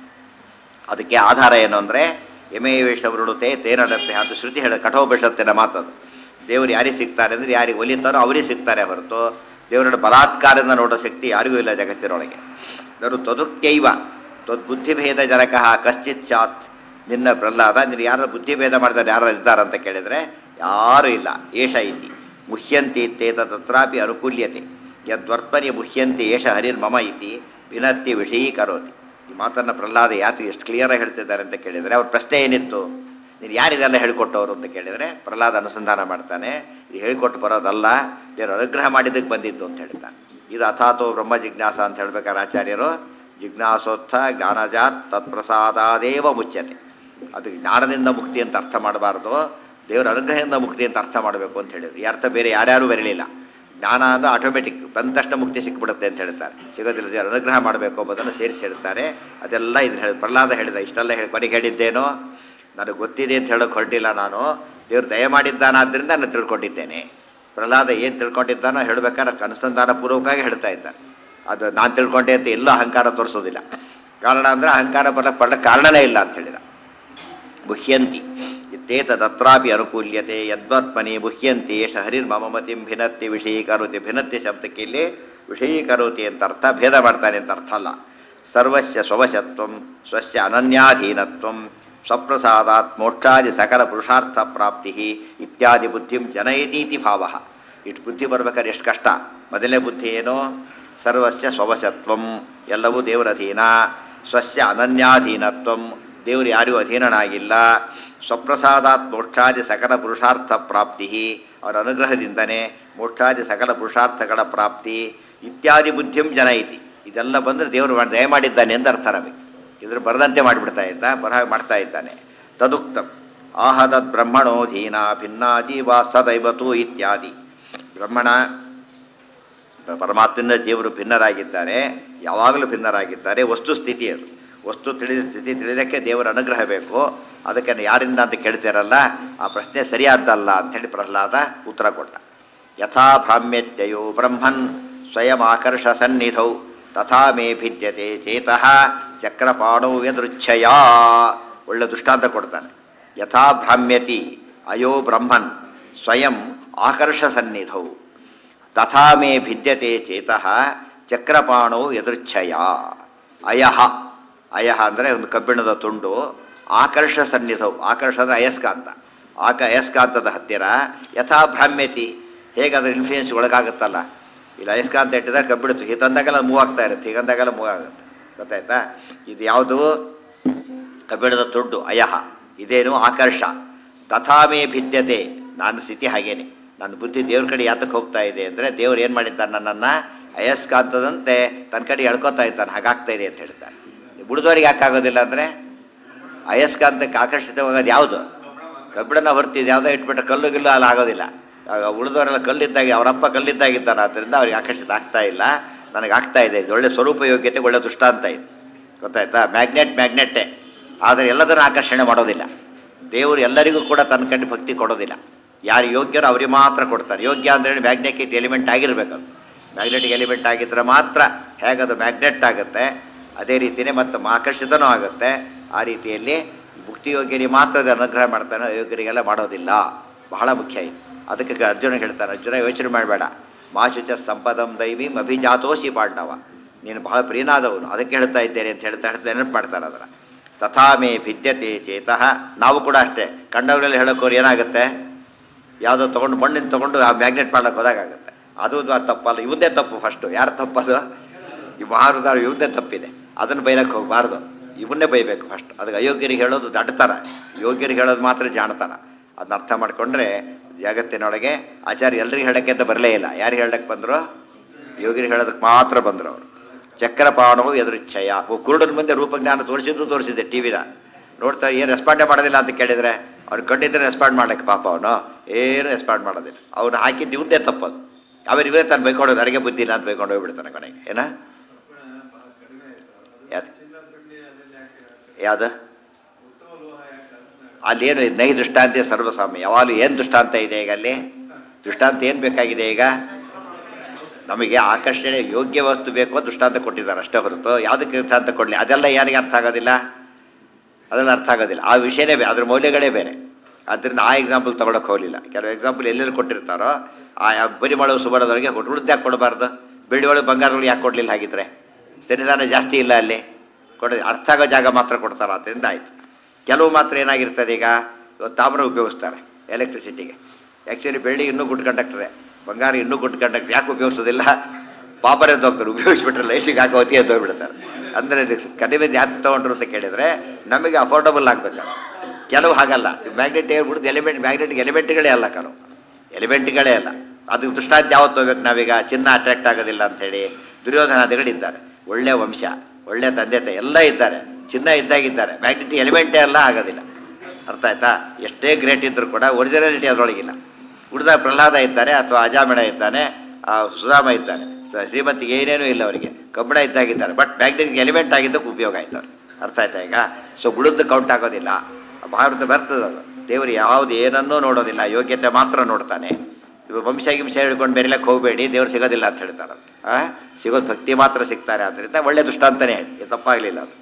ಅದಕ್ಕೆ ಆಧಾರ ಏನು ಅಂದರೆ ಎಮೆ ವೇಷ ವೃಣುತೆ ತೇನ ಲಭ್ಯ ಅದು ಶ್ರುತಿ ಹೇಳ ಕಠೋಪನಿಷತ್ತಿನ ಮಾತದು ದೇವರು ಯಾರಿಗೆ ಸಿಗ್ತಾರೆ ಅಂದರೆ ಯಾರಿಗೆ ಒಲಿತಾರೋ ಅವರಿಗೆ ಸಿಗ್ತಾರೆ ಹೊರತು ದೇವರ ಬಲಾತ್ಕಾರದಿಂದ ನೋಡೋ ಶಕ್ತಿ ಯಾರಿಗೂ ಇಲ್ಲ ಜಗತ್ತಿನೊಳಗೆ ನಾನು ತದುಕ್ತೈವ ತದ್ಬುದ್ಧಿಭೇದ ಜನಕಃ ಕಶ್ಚಿತ್ ಸ್ಯಾತ್ ನಿನ್ನ ಪ್ರಹ್ಲಾದ ನೀನು ಯಾರು ಬುದ್ಧಿಭೇದ ಮಾಡಿದ್ದಾರೆ ಯಾರು ಇದ್ದಾರೆ ಅಂತ ಕೇಳಿದರೆ ಯಾರೂ ಇಲ್ಲ ಏಷ ಇತಿ ಮುಹ್ಯಂತಿ ಇತ್ತೇತ ತತ್ರಾಪಿ ಅನುಕೂಲ್ಯತೆ ಯದ್ವರ್ತ್ಮನಿ ಮುಹ್ಯಂತಿ ಏಷ ಹರಿರ್ಮಮ ಇತಿ ವಿನತ್ತಿ ವಿಷಯೀಕರೋತಿ ಈ ಮಾತನ್ನು ಪ್ರಹ್ಲಾದ ಯಾತಿ ಎಷ್ಟು ಕ್ಲಿಯರಾಗಿ ಹೇಳ್ತಿದ್ದಾರೆ ಅಂತ ಕೇಳಿದರೆ ಅವ್ರ ಪ್ರಶ್ನೆ ಏನಿತ್ತು ನೀನು ಯಾರಿದೆಲ್ಲ ಹೇಳ್ಕೊಟ್ಟವರು ಅಂತ ಕೇಳಿದರೆ ಪ್ರಹ್ಲಾದ ಅನುಸಂಧಾನ ಮಾಡ್ತಾನೆ ಇದು ಹೇಳ್ಕೊಟ್ಟು ಬರೋದಲ್ಲ ದೇವರು ಅನುಗ್ರಹ ಮಾಡಿದ್ದಕ್ಕೆ ಬಂದಿದ್ದು ಅಂತ ಹೇಳ್ತಾನೆ ಇದು ಅಥಾತೋ ಬ್ರಹ್ಮ ಜಿಜ್ಞಾಸ ಅಂತ ಹೇಳ್ಬೇಕಾದ್ರೆ ಆಚಾರ್ಯರು ಜಿಜ್ಞಾಸೋತ್ಥ ಜ್ಞಾನಜಾತ್ ತತ್ಪ್ರಸಾದಾದೇವ ಮುಚ್ಚತೆ ಅದು ಜ್ಞಾನದಿಂದ ಮುಕ್ತಿ ಅಂತ ಅರ್ಥ ಮಾಡಬಾರ್ದು ದೇವರ ಅನುಗ್ರಹದಿಂದ ಮುಕ್ತಿ ಅಂತ ಅರ್ಥ ಮಾಡಬೇಕು ಅಂತ ಹೇಳಿದ್ರು ಈ ಅರ್ಥ ಬೇರೆ ಯಾರ್ಯಾರು ಬರಲಿಲ್ಲ ಜ್ಞಾನ ಅಂದ್ರೆ ಆಟೋಮೆಟಿಕ್ ಬಂದ ತಕ್ಷಣ ಮುಕ್ತಿ ಸಿಕ್ಬಿಡುತ್ತೆ ಅಂತ ಹೇಳ್ತಾರೆ ಸಿಗೋದಿಲ್ಲ ದೇವರ ಅನುಗ್ರಹ ಮಾಡಬೇಕು ಎಂಬುದನ್ನು ಸೇರಿಸಿ ಹೇಳ್ತಾರೆ ಅದೆಲ್ಲ ಇದು ಹೇಳಿ ಪ್ರಹ್ಲಾದ ಹೇಳಿದ ಇಷ್ಟೆಲ್ಲ ಹೇಳಿ ಕೊನೆಗೆ ಹೇಳಿದ್ದೇನೋ ನನಗೆ ಗೊತ್ತಿದೆ ಅಂತ ಹೇಳೋಕೆ ಹೊರಟಿಲ್ಲ ನಾನು ದೇವ್ರು ದಯ ಮಾಡಿದ್ದಾನಾದ್ರಿಂದ ನಾನು ತಿಳ್ಕೊಂಡಿದ್ದೇನೆ ಪ್ರಹ್ಲಾದ ಏನು ತಿಳ್ಕೊಂಡಿದ್ದಾನೋ ಹೇಳ್ಬೇಕಾದ್ರೆ ಅನುಸಂಧಾನ ಪೂರ್ವಕವಾಗಿ ಹೇಳ್ತಾ ಇದ್ದಾನೆ ಅದು ನಾನು ತಿಳ್ಕೊಂಡೆ ಅಂತ ಎಲ್ಲೂ ಅಹಂಕಾರ ತೋರಿಸೋದಿಲ್ಲ ಕಾರಣ ಅಂದರೆ ಅಹಂಕಾರ ಬರಕ್ಕೆ ಪಡಕ್ಕೆ ಕಾರಣನೇ ಇಲ್ಲ ಅಂತ ಹೇಳಿದ ಮುಹ್ಯಂತಿ ಇತ್ತೇತ ತತ್ರಾಪಿ ಅನುಕೂಲ್ಯತೆ ಯದ್ವತ್ಮನಿ ಮುಹ್ಯಂತಿ ಏಷ ಹರಿರ್ಮಮ ಮತಿಂ ಭಿನತ್ತಿ ವಿಷಯೀಕರೋತಿ ಭಿನತ್ತಿ ಶಬ್ದಕ್ಕೆ ಇಲ್ಲಿ ವಿಷಯೀಕರೋತಿ ಅಂತ ಅರ್ಥ ಭೇದ ಮಾಡ್ತಾನೆ ಅಂತ ಅರ್ಥ ಅಲ್ಲ ಸರ್ವಸ್ಯ ಸ್ವವಶತ್ವಂ ಸ್ವಸ್ಯ ಅನನ್ಯಾಧೀನತ್ವಂ ಸ್ವಪ್ರಸಾದಾತ್ ಮೋಕ್ಷಾದಿ ಸಕಲ ಪುರುಷಾರ್ಥ ಪ್ರಾಪ್ತಿ ಇತ್ಯಾದಿ ಬುದ್ಧಿಂ ಜನಯತೀತಿ ಭಾವ ಇಷ್ಟು ಬುದ್ಧಿ ಬರ್ಬೇಕಾದ್ರೆ ಎಷ್ಟು ಕಷ್ಟ ಮೊದಲನೇ ಬುದ್ಧಿ ಏನು ಸರ್ವಸ್ಯ ಸ್ವವಶತ್ವಂ ಎಲ್ಲವೂ ದೇವರಧೀನ ಸ್ವಸ್ಯ ಅನನ್ಯಾಧೀನತ್ವಂ ದೇವರು ಯಾರಿಗೂ ಅಧೀನನಾಗಿಲ್ಲ ಸ್ವಪ್ರಸಾದಾತ್ ಮೋಕ್ಷಾದಿ ಸಕಲ ಪುರುಷಾರ್ಥ ಪ್ರಾಪ್ತಿ ಅವರ ಅನುಗ್ರಹದಿಂದನೇ ಮೋಕ್ಷಾದಿ ಸಕಲ ಪುರುಷಾರ್ಥಗಳ ಪ್ರಾಪ್ತಿ ಇತ್ಯಾದಿ ಬುದ್ಧಿಂ ಜನಯಿತಿ ಇದೆಲ್ಲ ಬಂದರೆ ದೇವರು ಮಾಡ್- ದಯ ಮಾಡಿದ್ದಾನೆ ಅಂತ ಅರ್ಥ ನಮಗೆ ಇದ್ರ ಬರದಂತೆ ಮಾಡಿಬಿಡ್ತಾ ಇದ್ದ ಬರಹ ಮಾಡ್ತಾ ಇದ್ದಾನೆ ತದುಕ್ತಂ ಆಹದದ್ ಬ್ರಹ್ಮಣೋಧೀನ ಭಿನ್ನಾ ಜೀವ ಸದೈವತು ಇತ್ಯಾದಿ ಬ್ರಹ್ಮಣ ಪರಮಾತ್ಮನ ಜೀವರು ಭಿನ್ನರಾಗಿದ್ದಾರೆ ಯಾವಾಗಲೂ ಭಿನ್ನರಾಗಿದ್ದಾರೆ ವಸ್ತು ಸ್ಥಿತಿ ಅದು ವಸ್ತು ತಿಳಿದ ಸ್ಥಿತಿ ತಿಳಿದಕ್ಕೆ ದೇವರ ಅನುಗ್ರಹ ಬೇಕು ಅದಕ್ಕೆ ಯಾರಿಂದ ಅಂತ ಕೇಳ್ತಿರಲ್ಲ ಆ ಪ್ರಶ್ನೆ ಸರಿಯಾದ್ದಲ್ಲ ಅಂಥೇಳಿ ಪ್ರಹ್ಲಾದ ಉತ್ತರ ಕೊಟ್ಟ ಯಥಾ ಭ್ರಾಮ್ಯತ್ಯಯೋ ಬ್ರಹ್ಮನ್ ಸ್ವಯಂ ಆಕರ್ಷ ಸನ್ನಿಧೌ ತಥಾ ಮೇ ಭಿದ್ಯತೆ ಚೇತಃ ಚಕ್ರಪಾಣೌ ಯದೃಚ್ಛಯ ಒಳ್ಳೆ ದೃಷ್ಟಾಂತ ಕೊಡ್ತಾನೆ ಯಥಾ ಭ್ರಾಮ್ಯತಿ ಅಯೋ ಬ್ರಹ್ಮನ್ ಸ್ವಯಂ ಆಕರ್ಷ ಸನ್ನಿಧೌ ತಥಾ ಮೇ ಭಿದ್ಯತೆ ಚೇತಃ ಚಕ್ರಪಾಣೋ ಯದೃಚ್ಛಯ ಅಯಹ ಅಯಹ ಅಂದರೆ ಒಂದು ಕಬ್ಬಿಣದ ತುಂಡು ಆಕರ್ಷ ಸನ್ನಿಧವು ಆಕರ್ಷ ಅಂದರೆ ಅಯಸ್ಕಾಂತ ಆಕ ಅಯಸ್ಕಾಂತದ ಹತ್ತಿರ ಯಥಾ ಭ್ರಾಮ್ಯತಿ ಹೇಗೆ ಅದರ ಇನ್ಫ್ಲೂಯೆನ್ಸ್ ಒಳಗಾಗುತ್ತಲ್ಲ ಇಲ್ಲಿ ಅಯಸ್ಕಾಂತ ಇಟ್ಟಿದ್ರೆ ಕಬ್ಬಿಣತ್ತು ಹೀಗೆ ತಂದಾಗೆಲ್ಲ ಮೂವ್ ಆಗ್ತಾ ಇರುತ್ತೆ ಹೀಗಂದಾಗೆಲ್ಲ ಮೂವ್ ಆಗುತ್ತೆ ಗೊತ್ತಾಯ್ತಾ ಇದು ಯಾವುದು ಕಬ್ಬಿಣದ ತುಂಡು ಅಯಹ ಇದೇನು ಆಕರ್ಷ ತಥಾಮೇ ಭಿದ್ಯತೆ ನನ್ನ ಸ್ಥಿತಿ ಹಾಗೇನೆ ನನ್ನ ಬುದ್ಧಿ ದೇವ್ರ ಕಡೆ ಯಾತಕ್ಕೆ ಹೋಗ್ತಾ ಇದೆ ಅಂದರೆ ದೇವ್ರು ಏನು ಮಾಡಿದ್ದಾನೆ ನನ್ನನ್ನು ಅಯಸ್ಕಾಂತದಂತೆ ತನ್ನ ಕಡೆ ಎಳ್ಕೊತಾ ಇದ್ದಾನೆ ಹಾಗಾಗ್ತಾ ಇದೆ ಅಂತ ಹೇಳ್ತಾನೆ ಉಳಿದವರಿಗೆ ಯಾಕಾಗೋದಿಲ್ಲ ಅಂದರೆ ಅಯಸ್ಕಾಂತಕ್ಕೆ ಆಕರ್ಷಿತವಾಗೋದು ಯಾವುದು ಕಬ್ಬಿಣನ ಹೊರ್ತಿದ್ದು ಯಾವುದೋ ಇಟ್ಬಿಟ್ರೆ ಕಲ್ಲು ಗಿಲ್ಲು ಅಲ್ಲಿ ಆಗೋದಿಲ್ಲ ಆಗ ಉಳಿದವರೆಲ್ಲ ಕಲ್ಲಿದ್ದಾಗೆ ಅವರಪ್ಪ ಕಲ್ಲಿದ್ದಾಗಿದ್ದಾನೆ ಆದ್ದರಿಂದ ಅವ್ರಿಗೆ ಆಕರ್ಷಿತ ಆಗ್ತಾ ಇಲ್ಲ ನನಗೆ ಆಗ್ತಾ ಇದೆ ಇದು ಒಳ್ಳೆ ಸ್ವರೂಪ ಯೋಗ್ಯತೆ ಒಳ್ಳೆ ದುಷ್ಟಾಂತ ಇದೆ ಗೊತ್ತಾಯ್ತಾ ಮ್ಯಾಗ್ನೆಟ್ ಮ್ಯಾಗ್ನೆಟ್ಟೇ ಆದರೆ ಎಲ್ಲದನ್ನು ಆಕರ್ಷಣೆ ಮಾಡೋದಿಲ್ಲ ದೇವರು ಎಲ್ಲರಿಗೂ ಕೂಡ ತನ್ನ ಕಂಡು ಭಕ್ತಿ ಕೊಡೋದಿಲ್ಲ ಯಾರು ಯೋಗ್ಯರು ಅವ್ರಿಗೆ ಮಾತ್ರ ಕೊಡ್ತಾರೆ ಯೋಗ್ಯ ಅಂದರೆ ಮ್ಯಾಗ್ನೆಟಿಕ್ ಎಲಿಮೆಂಟ್ ಆಗಿರಬೇಕು ಅದು ಮ್ಯಾಗ್ನೆಟಿಕ್ ಎಲಿಮೆಂಟ್ ಆಗಿದ್ದರೆ ಮಾತ್ರ ಹೇಗದು ಮ್ಯಾಗ್ನೆಟ್ ಆಗುತ್ತೆ ಅದೇ ರೀತಿಯೇ ಮತ್ತು ಆಕರ್ಷಿತನೂ ಆಗುತ್ತೆ ಆ ರೀತಿಯಲ್ಲಿ ಮುಕ್ತಿ ಯೋಗ್ಯರಿಗೆ ಮಾತ್ರ ಅದು ಅನುಗ್ರಹ ಮಾಡ್ತಾನೆ ಅಯೋಗ್ಯರಿಗೆಲ್ಲ ಮಾಡೋದಿಲ್ಲ ಬಹಳ ಮುಖ್ಯ ಇದು ಅದಕ್ಕೆ ಗ- ಅರ್ಜುನ ಹೇಳ್ತಾನೆ ಅರ್ಜುನ ಯೋಚನೆ ಮಾಡಬೇಡ ಮಾಶುಚ ಸಂಪದಂ ದೈವೀಂ ಅಭಿಜಾತೋಷಿ ಪಾಂಡವ ನೀನು ಬಹಳ ಪ್ರಿಯನಾದವನು ಅದಕ್ಕೆ ಹೇಳ್ತಾ ಇದ್ದೇನೆ ಅಂತ ಹೇಳ್ತಾ ಹೇಳ್ತಾ ನೆನಪು ಮಾಡ್ತಾರೆ ಅದರ ತಥಾ ಮೇ ಭಿದ್ಯತೆ ಚೇತಃ ನಾವು ಕೂಡ ಅಷ್ಟೇ ಕಂಡವರಲ್ಲಿ ಹೇಳೋಕೋರು ಏನಾಗುತ್ತೆ ಯಾವುದೋ ತೊಗೊಂಡು ಮಣ್ಣಿನ ತೊಗೊಂಡು ಆ ಮ್ಯಾಗ್ನೆಟ್ ಮಾಡ್ಲಿಕ್ಕೆ ಹೋದಾಗುತ್ತೆ ಅದು ಇದು ಅದು ತಪ್ಪಲ್ಲ ಇವಂದೇ ತಪ್ಪು ಫಸ್ಟು ಯಾರು ತಪ್ಪದು ಈ ಭಾರತ ಇವಂದೇ ತಪ್ಪಿದೆ ಅದನ್ನು ಬೈಲಕ್ಕೆ ಹೋಗಬಾರ್ದು ಇವನ್ನೇ ಬೈಬೇಕು ಫಸ್ಟ್ ಅದಕ್ಕೆ ಅಯೋಗ್ಯರಿಗೆ ಹೇಳೋದು ದಡ್ತಾರ ಯೋಗ್ಯರಿಗೆ ಹೇಳೋದು ಮಾತ್ರ ಜಾಣತಾರ ಅದನ್ನ ಅರ್ಥ ಮಾಡ್ಕೊಂಡ್ರೆ ಜಗತ್ತಿನೊಳಗೆ ಆಚಾರ್ಯ ಎಲ್ರಿಗೆ ಹೇಳಕ್ಕೆ ಅಂತ ಬರಲೇ ಇಲ್ಲ ಯಾರು ಹೇಳಕ್ಕೆ ಬಂದರು ಯೋಗಿರಿಗೆ ಹೇಳೋದಕ್ಕೆ ಮಾತ್ರ ಬಂದರು ಅವರು ಚಕ್ರಪಾಣವು ಎದುರಿಚ್ಛಯ ಕುರುಡನ ಮುಂದೆ ರೂಪಜ್ಞಾನ ತೋರಿಸಿದ್ದು ತೋರಿಸಿದ್ದೆ ಟಿ ವಿನ ನೋಡ್ತಾ ಏನು ರೆಸ್ಪಾಂಡೇ ಮಾಡೋದಿಲ್ಲ ಅಂತ ಕೇಳಿದರೆ ಅವ್ನು ಕಂಡಿದ್ರೆ ರೆಸ್ಪಾಂಡ್ ಮಾಡ್ಲಿಕ್ಕೆ ಪಾಪ ಅವನು ಏನು ರೆಸ್ಪಾಂಡ್ ಮಾಡೋದಿಲ್ಲ ಅವನು ಹಾಕಿದ್ದು ಇವಂದೇ ತಪ್ಪದು ಅವ್ರು ಇವರೇ ತಾನು ಬೈಕೊಂಡೋದು ಅಡಿಗೆ ಬುದ್ಧಿ ಇಲ್ಲ ಅಂತ ಬೈಕೊಂಡು ಹೋಗ್ಬಿಡ್ತಾನೆ ಕೊನೆಗೆ ಏನ ಯಾವ್ದು ಯಾವುದು ಅಲ್ಲೇನು ನೈ ದೃಷ್ಟಾಂತ ಸರ್ವಸಾಮ್ಯ ಯಾವಾಗಲೂ ಏನು ದೃಷ್ಟಾಂತ ಇದೆ ಈಗ ಅಲ್ಲಿ ದೃಷ್ಟಾಂತ ಏನು ಬೇಕಾಗಿದೆ ಈಗ ನಮಗೆ ಆಕರ್ಷಣೆ ಯೋಗ್ಯ ವಸ್ತು ಬೇಕು ಅಂತ ದೃಷ್ಟಾಂತ ಕೊಟ್ಟಿದ್ದಾರೆ ಅಷ್ಟೇ ಹೊರತು ಯಾವುದಕ್ಕೆ ದೃಷ್ಟಾಂತ ಕೊಡಲಿ ಅದೆಲ್ಲ ಯಾರಿಗೆ ಅರ್ಥ ಆಗೋದಿಲ್ಲ ಅದೆಲ್ಲ ಅರ್ಥ ಆಗೋದಿಲ್ಲ ಆ ವಿಷಯನೇ ಬೇರೆ ಅದ್ರ ಮೌಲ್ಯಗಳೇ ಬೇರೆ ಆದ್ದರಿಂದ ಆ ಎಕ್ಸಾಂಪಲ್ ತೊಗೊಳಕ್ಕೆ ಹೋಗಲಿಲ್ಲ ಕೆಲವು ಎಕ್ಸಾಂಪಲ್ ಎಲ್ಲೆಲ್ಲಿ ಕೊಟ್ಟಿರ್ತಾರೋ ಆ ಬರಿಮಳ ಸುಬರದವರಿಗೆ ಕೊಟ್ಟು ಉಳಿದು ಯಾಕೆ ಕೊಡಬಾರ್ದು ಬೆಳ್ಳಿ ಒಳಗೆ ಬಂಗಾರಗಳು ಯಾಕೆ ಕೊಡಲಿಲ್ಲ ಹಾಗಿದ್ರೆ ಸನ್ನಿಧಾನ ಜಾಸ್ತಿ ಇಲ್ಲ ಅಲ್ಲಿ ಕೊಡ ಅರ್ಥ ಆಗೋ ಜಾಗ ಮಾತ್ರ ಕೊಡ್ತಾರೆ ಆದ್ದರಿಂದ ಆಯ್ತು ಕೆಲವು ಮಾತ್ರ ಏನಾಗಿರ್ತದೆ ಈಗ ಇವತ್ತು ತಾಮ್ರ ಉಪಯೋಗಿಸ್ತಾರೆ ಎಲೆಕ್ಟ್ರಿಸಿಟಿಗೆ ಆ್ಯಕ್ಚುಲಿ ಬೆಳ್ಳಿ ಇನ್ನೂ ಗುಡ್ ಕಂಡಕ್ಟರೇ ಬಂಗಾರ ಇನ್ನೂ ಗುಡ್ ಕಂಡಕ್ಟರ್ ಯಾಕೆ ಉಪಯೋಗಿಸೋದಿಲ್ಲ ಪಾಪರೇ ಅಂತ ಹೋಗ್ತಾರೆ ಉಪಯೋಗಿಸ್ಬಿಟ್ರೆ ಲೈಫಿಗೆ ಹಾಕೋ ಹೊತ್ತಿ ಅಂತ ಹೋಗ್ಬಿಡ್ತಾರೆ ಅಂದರೆ ಕಡಿಮೆ ಯಾಕೆ ತೊಗೊಂಡ್ರು ಅಂತ ಕೇಳಿದರೆ ನಮಗೆ ಅಫೋರ್ಡಬಲ್ ಆಗಬೇಕು ಕೆಲವು ಹಾಗಲ್ಲ ಮ್ಯಾಗ್ನೆಟ್ ಹೇಳ್ಬಿಡ್ದು ಎಲಿಮೆಂಟ್ ಮ್ಯಾಗ್ನೆಟಿಕ್ ಎಲಿಮೆಂಟ್ಗಳೇ ಅಲ್ಲ ಕರು ಎಲಿಮೆಂಟ್ಗಳೇ ಅಲ್ಲ ಅದು ದೃಷ್ಟಾಂತ ಯಾವತ್ತು ಹೋಗ್ಬೇಕು ನಾವೀಗ ಚಿನ್ನ ಅಟ್ರಾಕ್ಟ್ ಆಗೋದಿಲ್ಲ ಅಂಥೇಳಿ ದುರ್ಯೋಧನಾದಿಗಳಿದ್ದಾರೆ ಒಳ್ಳೆ ವಂಶ ಒಳ್ಳೆ ತಂದೆ ತಾಯಿ ಎಲ್ಲ ಇದ್ದಾರೆ ಚಿನ್ನ ಇದ್ದಾಗಿದ್ದಾರೆ ಮ್ಯಾಗ್ನೆಟಿಕ್ ಎಲಿಮೆಂಟೇ ಎಲ್ಲ ಆಗೋದಿಲ್ಲ ಅರ್ಥ ಆಯ್ತಾ ಎಷ್ಟೇ ಗ್ರೇಟ್ ಇದ್ದರೂ ಕೂಡ ಒರಿಜಿನಾಲಿಟಿ ಅದರೊಳಗಿಲ್ಲ ಉಳಿದ ಪ್ರಹ್ಲಾದ ಇದ್ದಾರೆ ಅಥವಾ ಅಜಾಮಿಣ ಇದ್ದಾನೆ ಆ ಸುಧಾಮ ಇದ್ದಾನೆ ಸ- ಶ್ರೀಮತಿಗೆ ಏನೇನೂ ಇಲ್ಲ ಅವರಿಗೆ ಕಬ್ಬಣ ಇದ್ದಾಗಿದ್ದಾರೆ ಬಟ್ ಮ್ಯಾಗ್ನೆಟಿಕ್ ಎಲಿಮೆಂಟ್ ಆಗಿದ್ದಕ್ಕೆ ಉಪಯೋಗ ಆಯ್ತು ಅವ್ರಿಗೆ ಅರ್ಥ ಆಯ್ತಾ ಈಗ ಸೊ ಉಳಿದು ಕೌಂಟ್ ಆಗೋದಿಲ್ಲ ಭಾರತ ಬರ್ತದೆ ಅದು ದೇವರು ಯಾವುದು ಏನನ್ನೂ ನೋಡೋದಿಲ್ಲ ಯೋಗ್ಯತೆ ಮಾತ್ರ ನೋಡ್ತಾನೆ ಇವಾಗ ವಂಶ ಗಿಂಶ ಹೇಳ್ಕೊಂಡು ಬೆರಿಲಕ್ಕೆ ಹೋಗಬೇಡಿ ದೇವ್ರು ಸಿಗೋದಿಲ್ಲ ಅಂತ ಹೇಳ್ತಾರೆ ಆ ಸಿಗೋದು ಭಕ್ತಿ ಮಾತ್ರ ಸಿಗ್ತಾರೆ ಆದ್ದರಿಂದ ಒಳ್ಳೆ ದೃಷ್ಟಾಂತನೇ ಇದು ತಪ್ಪಾಗಲಿಲ್ಲ ಅದು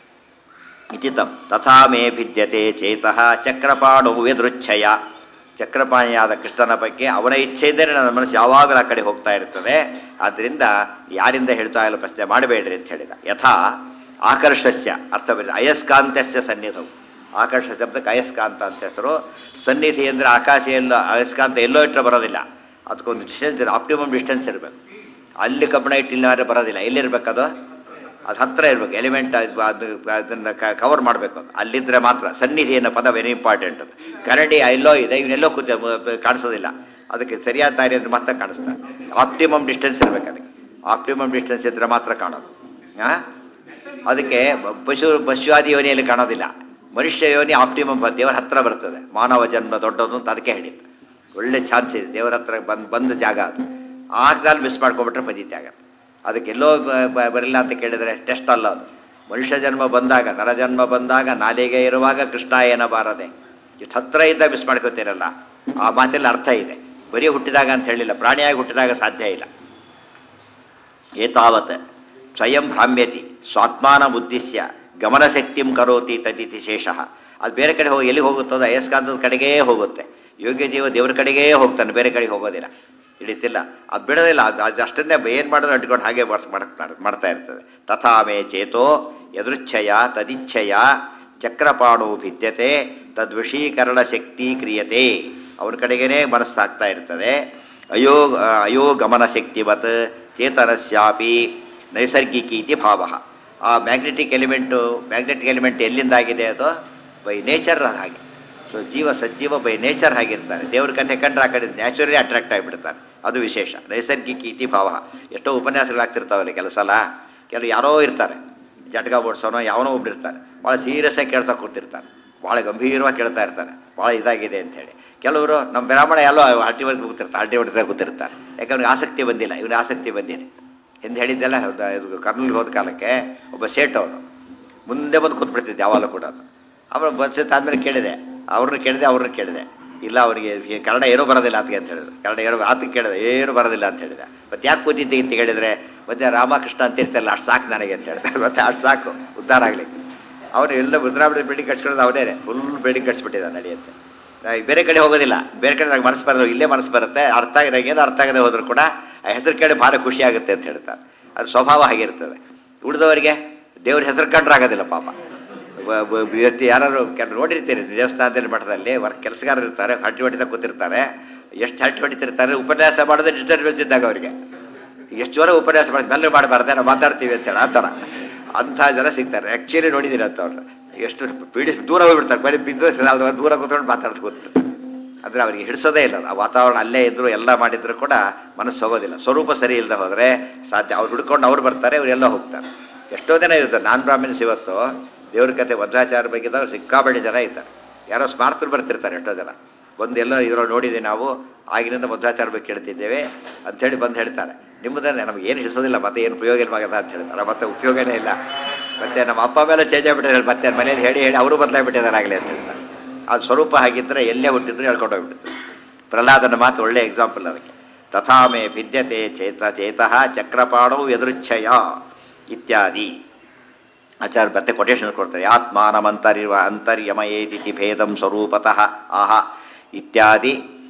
ಇತಿತಂ ತಥಾ ಮೇ ಭಿದ್ಯತೆ ಚೇತಃ ಚಕ್ರಪಾಣು ಎದೃಚ್ಛಯ ಚಕ್ರಪಾಣಿಯಾದ ಕೃಷ್ಣನ ಬಗ್ಗೆ ಅವನ ಇಚ್ಛೆ ಇದ್ದರೆ ನನ್ನ ಮನಸ್ಸು ಯಾವಾಗಲೂ ಆ ಕಡೆ ಹೋಗ್ತಾ ಇರ್ತದೆ ಆದ್ದರಿಂದ ಯಾರಿಂದ ಹೇಳ್ತಾ ಇಲ್ಲ ಪ್ರಶ್ನೆ ಮಾಡಬೇಡ್ರಿ ಅಂತ ಹೇಳಿದ ಯಥಾ ಆಕರ್ಷಸ್ಯ ಅರ್ಥ ಬರೀ ಅಯಸ್ಕಾಂತಸ್ಯ ಸನ್ನಿಧವು ಆಕರ್ಷ ಶಬ್ದಕ್ಕೆ ಅಯಸ್ಕಾಂತ ಅಂತ ಹೆಸರು ಸನ್ನಿಧಿ ಅಂದರೆ ಆಕಾಶ ಎಲ್ಲೋ ಅಯಸ್ಕಾಂತ ಎಲ್ಲೋ ಇಟ್ಟರೆ ಬರೋದಿಲ್ಲ ಅದಕ್ಕೊಂದು ಡಿಸ್ಟೆನ್ಸ್ ಇದೆ ಆಪ್ಟಿಮಮ್ ಡಿಸ್ಟೆನ್ಸ್ ಇರಬೇಕು ಅಲ್ಲಿ ಕಬ್ಬಣ ಇಟ್ಟಿಲ್ಲ ಬರೋದಿಲ್ಲ ಎಲ್ಲಿರ್ಬೇಕು ಅದು ಅದು ಹತ್ತಿರ ಇರಬೇಕು ಎಲಿಮೆಂಟ್ ಅದು ಅದನ್ನು ಕವರ್ ಮಾಡಬೇಕು ಅಲ್ಲಿದ್ದರೆ ಮಾತ್ರ ಸನ್ನಿಧಿ ಅನ್ನೋ ಪದ ವೆರಿ ಇಂಪಾರ್ಟೆಂಟ್ ಅದು ಕರಡಿ ಎಲ್ಲೋ ಇದೆ ಇವನ್ನೆಲ್ಲೋ ಕೂತ ಕಾಣಿಸೋದಿಲ್ಲ ಅದಕ್ಕೆ ಸರಿಯಾದ ದಾರಿ ಅಂದ್ರೆ ಮಾತ್ರ ಕಾಣಿಸ್ತಾರೆ ಆಪ್ಟಿಮಮ್ ಡಿಸ್ಟೆನ್ಸ್ ಇರಬೇಕು ಅದಕ್ಕೆ ಆಪ್ಟಿಮಮ್ ಡಿಸ್ಟೆನ್ಸ್ ಇದ್ದರೆ ಮಾತ್ರ ಕಾಣೋದು ಹಾಂ ಅದಕ್ಕೆ ಪಶು ಪಶುವಾದಿ ಯೋನಿಯಲ್ಲಿ ಕಾಣೋದಿಲ್ಲ ಮನುಷ್ಯ ಯೋನಿ ಆಪ್ಟಿಮಮ್ ದೇವರ ಹತ್ರ ಬರ್ತದೆ ಮಾನವ ಜನ್ಮ ದೊಡ್ಡದು ಅಂತ ಅದಕ್ಕೆ ಹೇಳಿದ್ದು ಒಳ್ಳೆ ಚಾನ್ಸ್ ಇದೆ ದೇವರ ಹತ್ರ ಬಂದು ಬಂದ ಜಾಗ ಅದು ಆ ಕಾಲ ಮಿಸ್ ಮಾಡ್ಕೊಂಬಿಟ್ರೆ ಫಜಿತಿ ಆಗತ್ತೆ ಅದಕ್ಕೆ ಎಲ್ಲೋ ಬ- ಬ- ಬರಿಲ್ಲ ಅಂತ ಕೇಳಿದರೆ ಟೆಸ್ಟ್ ಅಲ್ಲ ಅದು ಮನುಷ್ಯ ಜನ್ಮ ಬಂದಾಗ ನರಜನ್ಮ ಬಂದಾಗ ನಾಲಿಗೆ ಇರುವಾಗ ಕೃಷ್ಣ ಏನ ಬಾರದೆ ಇಷ್ಟು ಹತ್ರ ಇದ್ದ ಮಿಸ್ ಮಾಡ್ಕೋತೀರಲ್ಲ ಆ ಮಾತೆಲ್ಲ ಅರ್ಥ ಇದೆ ಬರೀ ಹುಟ್ಟಿದಾಗ ಅಂತ ಹೇಳಿಲ್ಲ ಪ್ರಾಣಿಯಾಗಿ ಹುಟ್ಟಿದಾಗ ಸಾಧ್ಯ ಇಲ್ಲ ಏತಾವತ್ ಸ್ವಯಂ ಭ್ರಾಮ್ಯತಿ ಸ್ವಾತ್ಮಾನ ಉದ್ದೇಶ್ಯ ಗಮನಶಕ್ತಿಂ ಕರೋತಿ ತದಿತಿ ಶೇಷ ಅದು ಬೇರೆ ಕಡೆ ಹೋಗಿ ಎಲ್ಲಿ ಹೋಗುತ್ತೋ ಅದು ಅಯಸ್ಕಾಂತದ ಕಡೆಗೇ ಹೋಗುತ್ತೆ ಯೋಗ್ಯ ಜೀವ ದೇವ್ರ ಕಡೆಗೇ ಹೋಗ್ತಾನೆ ಬೇರೆ ಕಡೆಗೆ ಹೋಗೋದಿಲ್ಲ ಹಿಡಿತಿಲ್ಲ ಅದು ಬಿಡೋದಿಲ್ಲ ಅದು ಅದು ಅಷ್ಟನ್ನೇ ಏನು ಮಾಡಿದ್ರು ಅಂಟ್ಕೊಂಡು ಹಾಗೆ ಮಾಡ್ತಾ ಮಾಡ್ತಾ- ಮಾಡ್ತಾ ಇರ್ತದೆ ತಥಾಮೇ ಚೇತೋ ಯದೃಚ್ಛಯ ತದಿಚ್ಛಯ ಚಕ್ರಪಾಣು ಭಿದ್ಯತೆ ತದ್ವಿಷೀಕರಣ ಶಕ್ತಿ ಕ್ರಿಯತೆ ಅವನ ಕಡೆಗೇ ಮನಸ್ಸು ಆಗ್ತಾ ಇರ್ತದೆ ಅಯೋ ಅಯೋಗಮನ ಶಕ್ತಿವತ್ ಚೇತನಸ್ಯಾಪಿ ನೈಸರ್ಗಿಕೀತಿ ಭಾವ ಆ ಮ್ಯಾಗ್ನೆಟಿಕ್ ಎಲಿಮೆಂಟು ಮ್ಯಾಗ್ನೆಟಿಕ್ ಎಲಿಮೆಂಟ್ ಎಲ್ಲಿಂದಾಗಿದೆ ಅದು ಬೈ ನೇಚರ್ ಅದು ಹಾಗೆ ಸೊ ಜೀವ ಸಜ್ಜೀವ ಬೈ ನೇಚರ್ ಹಾಗಿರ್ತಾನೆ ದೇವ್ರ ಕಥೆ ಕಂಡ್ರೆ ಆ ಕಡೆ ನ್ಯಾಚುರಲಿ ಅಟ್ರಾಕ್ಟ್ ಆಗಿಬಿಡ್ತಾನೆ ಅದು ವಿಶೇಷ ನೈಸರ್ಗಿಕ ಇತಿ ಭಾವ ಎಷ್ಟೋ ಉಪನ್ಯಾಸಗಳಾಗ್ತಿರ್ತಾವಲ್ಲ ಕೆಲಸ ಅಲ್ಲ ಕೆಲವು ಯಾರೋ ಇರ್ತಾರೆ ಜಟ್ಗ ಓಡಿಸೋನೋ ಯಾವನೋ ಒಬ್ರು ಇರ್ತಾರೆ ಭಾಳ ಸೀರಿಯಸ್ ಆಗಿ ಕೇಳ್ತಾ ಕೂತಿರ್ತಾರೆ ಭಾಳ ಗಂಭೀರವಾಗಿ ಕೇಳ್ತಾ ಇರ್ತಾರೆ ಭಾಳ ಇದಾಗಿದೆ ಅಂಥೇಳಿ ಕೆಲವರು ನಮ್ಮ ಬ್ರಾಹ್ಮಣ ಎಲ್ಲೋ ಹಟ್ಟಿ ವರ್ಗ ಕೂತಿರ್ತಾರೆ ಹಟ್ಟಿ ಹೊಡೆದ ಕೂತಿರ್ತಾರೆ ಯಾಕೆ ಅವ್ನಿಗೆ ಆಸಕ್ತಿ ಬಂದಿಲ್ಲ ಇವನಿಗೆ ಆಸಕ್ತಿ ಬಂದಿದೆ ಎಂದು ಹೇಳಿದ್ದೆಲ್ಲ ಹೌದಾ, ಇದು ಕರ್ನೂಲ್ಗೆ ಹೋದ ಕಾಲಕ್ಕೆ ಒಬ್ಬ ಸೇಟ್ ಅವನು ಮುಂದೆ ಬಂದು ಕೂತ್ಬಿಡ್ತಿದ್ದೆ ಯಾವಾಗಲೂ ಕೂಡ ಆಮೇಲೆ ಬನ್ಸಿತ್ತು ಆದಮೇಲೆ ಕೇಳಿದೆ ಅವ್ರನ್ನ ಕೇಳಿದೆ ಅವ್ರನ್ನ ಕೇಳಿದೆ ಇಲ್ಲ ಅವರಿಗೆ ಈ ಕನ್ನಡ ಏನೂ ಬರೋದಿಲ್ಲ ಆತಗೆ ಅಂತ ಹೇಳಿದ್ರು ಕನ್ನಡ ಏನೋ ಆತಗೆ ಕೇಳಿದೆ ಏನು ಬರೋದಿಲ್ಲ ಅಂತ ಹೇಳಿದೆ ಮತ್ತೆ ಯಾಕೆ ಕೂತಿದ್ದೆ ಅಂತ ಹೇಳಿದ್ರೆ ಮತ್ತೆ ರಾಮಕೃಷ್ಣ ಅಂತ ಇರ್ತಾರಲ್ಲ ಅಷ್ಟು ಸಾಕು ನನಗೆ ಅಂತ ಹೇಳಿದೆ ಮತ್ತೆ ಅಷ್ಟು ಸಾಕು ಉದ್ಧಾರ ಆಗಲಿಕ್ಕೆ ಅವನು ಎಲ್ಲ ರುದ್ರಾಬಿಡ ಬಿಲ್ಡಿಂಗ್ ಕಟ್ಸ್ಕೊಳ್ಳೋದು ಅವನೇ ಫುಲ್ ಬಿಲ್ಡಿಂಗ್ ಕಟ್ಸ್ಬಿಟ್ಟಿದ್ದ ನಡೆಯುತ್ತೆ ನಾ ಈಗ ಬೇರೆ ಕಡೆ ಹೋಗೋದಿಲ್ಲ ಬೇರೆ ಕಡೆ ನಂಗೆ ಮನಸ್ಸು ಬರೋದು ಇಲ್ಲೇ ಮನಸ್ಸು ಬರುತ್ತೆ ಅರ್ಥ ಆಗಿರೋ ಏನು ಅರ್ಥ ಆಗದೆ ಹೋದ್ರು ಕೂಡ ಆ ಹೆಸರು ಕೇಳಿ ಭಾಳ ಖುಷಿ ಆಗುತ್ತೆ ಅಂತ ಹೇಳ್ತಾರೆ ಅದು ಸ್ವಭಾವ ಹಾಗಿರ್ತದೆ ಉಳಿದವರಿಗೆ ದೇವ್ರ ಹೆಸರು ಕಂಡ್ರೆ ಆಗೋದಿಲ್ಲ ಪಾಪ ಬ- ಬ- ಇವತ್ತು ಯಾರು ಕೆಲ ನೋಡಿರ್ತೀರಿ ದೇವಸ್ಥಾನದಲ್ಲಿ ಮಠದಲ್ಲಿ ವರ್ಕ್ ಕೆಲಸಗಾರರು ಇರ್ತಾರೆ ಹಟ್ಟಿ ಹೊಡಿತಾ ಕೂತಿರ್ತಾರೆ ಎಷ್ಟು ಹಟ್ಟಿ ಹೊಡಿತಿರ್ತಾರೆ ಉಪನ್ಯಾಸ ಮಾಡೋದೇ ಡಿಸ್ಟರ್ಬೆನ್ಸ್ ಇದ್ದಾಗ ಅವರಿಗೆ ಎಷ್ಟು ಜೋರ ಉಪನ್ಯಾಸ ಮಾಡಿ ಮೆಲ್ಲ ಮಾಡಬಾರ್ದೆ ನಾವು ಮಾತಾಡ್ತೀವಿ ಅಂತೇಳಿ ಆ ಥರ ಅಂಥ ಜನ ಸಿಗ್ತಾರೆ ಆ್ಯಕ್ಚುಲಿ ನೋಡಿದ್ದೀರಿ ಅಂತ ಅವ್ರು ಎಷ್ಟು ಪೀಡಿಸಿ ದೂರ ಹೋಗ್ಬಿಡ್ತಾರೆ ಬರೀ ಬಿದ್ದು ಅಲ್ಲಿ ದೂರ ಕೂತ್ಕೊಂಡು ಮಾತಾಡ್ತಾ ಕೂತ್ಬಿಡ್ತಾರೆ ಅಂದರೆ ಅವರಿಗೆ ಹಿಡಿಸೋದೇ ಇಲ್ಲ ಆ ವಾತಾವರಣ ಅಲ್ಲೇ ಇದ್ದರು ಎಲ್ಲ ಮಾಡಿದ್ರು ಕೂಡ ಮನಸ್ಸು ಹೋಗೋದಿಲ್ಲ ಸ್ವರೂಪ ಸರಿ ಇಲ್ಲದೆ ಹೋದರೆ ಸಾಧ್ಯ ಅವ್ರು ಹುಡ್ಕೊಂಡು ಅವ್ರು ಬರ್ತಾರೆ ಇವರೆಲ್ಲ ಹೋಗ್ತಾರೆ ಎಷ್ಟೋ ಜನ ಇರ್ತಾರೆ ನಾನ್ ಬ್ರಾಹ್ಮಿನ್ಸ್ ಇವತ್ತು ದೇವ್ರ ಕತೆ ಮಧ್ವಾಚಾರ ಬಗ್ಗೆದವ್ರು ಸಿಕ್ಕಾಬಳ್ಳಿ ಜನ ಇದ್ದಾರೆ ಯಾರೋ ಸ್ಮಾರ್ತರು ಬರ್ತಿರ್ತಾರೆ ಎಷ್ಟೋ ಜನ ಬಂದು ಎಲ್ಲ ಇದ್ರೊಳಗೆ ನೋಡಿದ್ವಿ ನಾವು ಆಗಿನಿಂದ ಮಧ್ವಾಚಾರ ಬಗ್ಗೆ ಕೇಳ್ತಿದ್ದೇವೆ ಅಂಥೇಳಿ ಬಂದು ಹೇಳ್ತಾರೆ ನಿಮ್ಮದನ್ನೇ ನಮ್ಗೆ ಏನು ಹಿಡಿಸೋದಿಲ್ಲ ಮತ್ತೆ ಏನು ಉಪಯೋಗ ಇಲ್ವಾಗದ ಅಂತ ಹೇಳ್ತಾರೆ ಮತ್ತೆ ಉಪಯೋಗನೇ ಇಲ್ಲ ಮತ್ತೆ ನಮ್ಮ ಅಪ್ಪ ಮೇಲೆ ಚೇಂಜ್ ಆಗಿಬಿಟ್ಟಿದ್ದಾರೆ ಮತ್ತೆ ಮನೇಲಿ ಹೇಳಿ ಹೇಳಿ ಅವರು ಬದಲಾಗ್ಬಿಟ್ಟಿದ್ದಾರೆ ಆಗಲಿ ಅಂತ ಹೇಳ್ತಾರೆ ಅದು ಸ್ವರೂಪ ಹಾಗಿದ್ದರೆ ಎಲ್ಲೇ ಹುಟ್ಟಿದ್ರು ಹೇಳ್ಕೊಂಡು ಹೋಗ್ಬಿಡ್ತು ಪ್ರಹ್ಲಾದನ ಮಾತು ಒಳ್ಳೆ ಎಕ್ಸಾಂಪಲ್ ಅದಕ್ಕೆ ತಥಾಮೇ ಭಿದ್ಯತೆ ಚೇತ ಚೇತಃ ಚಕ್ರಪಾಣೌ ಎದುರುಚ್ಛಯ ಇತ್ಯಾದಿ ಆಚಾರ್ಯ ಮತ್ತೆ ಕೊಟೇಶನ್ ಕೊಡ್ತಾರೆ ಆತ್ಮಾನಮಂತರಿವ ಅಂತರ್ಯಮಯೇತಿ ಭೇದಂ ಸ್ವರೂಪತಃ ಆಹ ಇತ್ಯಾದಿ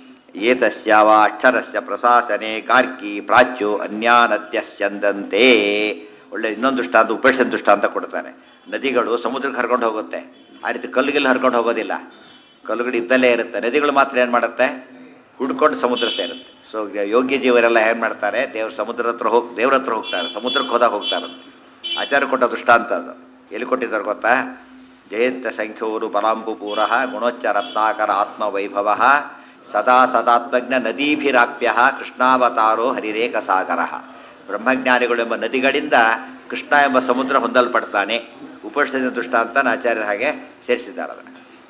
ಏತಸ್ಯಾವ ಅಕ್ಷರಸ್ಯ ಪ್ರಶಾಸನೆ ಕಾರ್ಕಿ ಪ್ರಾಚ್ಯೋ ಅನ್ಯಾನದ್ಯಸ್ಯಂದಂತೆ ಒಳ್ಳೆ ಇನ್ನೊಂದು ದೃಷ್ಟಾಂತ ಉಪೇಕ್ಷನ್ ದೃಷ್ಟಾಂತ ಕೊಡ್ತಾರೆ ನದಿಗಳು ಸಮುದ್ರಕ್ಕೆ ಹರ್ಕೊಂಡು ಹೋಗುತ್ತೆ ಆ ರೀತಿ ಕಲ್ಲುಗಿಲ್ಲಿ ಹರ್ಕೊಂಡು ಹೋಗೋದಿಲ್ಲ ಕಲ್ಲುಗಳು ಇದ್ದಲ್ಲೇ ಇರುತ್ತೆ ನದಿಗಳು ಮಾತ್ರ ಏನು ಮಾಡುತ್ತೆ ಹುಡ್ಕೊಂಡು ಸಮುದ್ರ ಸೇರುತ್ತೆ ಸೊ ಯೋಗ್ಯ ಜೀವರೆಲ್ಲ ಏನು ಮಾಡ್ತಾರೆ ದೇವ್ರ ಸಮುದ್ರ ಹತ್ರ ಹೋಗಿ ದೇವ್ರ ಹತ್ರ ಹೋಗ್ತಾರೆ ಸಮುದ್ರಕ್ಕೆ ಹೋದಾಗ ಹೋಗ್ತಾರಂತೆ ಆಚಾರ್ಯ ಕೊಟ್ಟ ದೃಷ್ಟಾಂತ ಅದು ಎಲ್ಲಿ ಕೊಟ್ಟಿದ್ದಾರೆ ಗೊತ್ತಾ ಜಯಂತ ಸಂಖ್ಯೋರು ಬಲಾಂಬುಪೂರ ಗುಣೋಚ್ಚ ರತ್ನಾಕರ ಆತ್ಮವೈಭವ ಸದಾ ಸದಾತ್ಮಜ್ಞ ನದೀಭಿರಾಪ್ಯ ಕೃಷ್ಣಾವತಾರೋ ಹರಿರೇಕ ಸಾಗರ ಬ್ರಹ್ಮಜ್ಞಾನಿಗಳು ಎಂಬ ನದಿಗಳಿಂದ ಕೃಷ್ಣ ಎಂಬ ಸಮುದ್ರ ಹೊಂದಲ್ಪಡ್ತಾನೆ ಉಪನಿಷತ್ತಿನ ದೃಷ್ಟಾಂತನ ಆಚಾರ್ಯರ ಹಾಗೆ ಸೇರಿಸಿದ್ದಾರೆ ಅದನ್ನು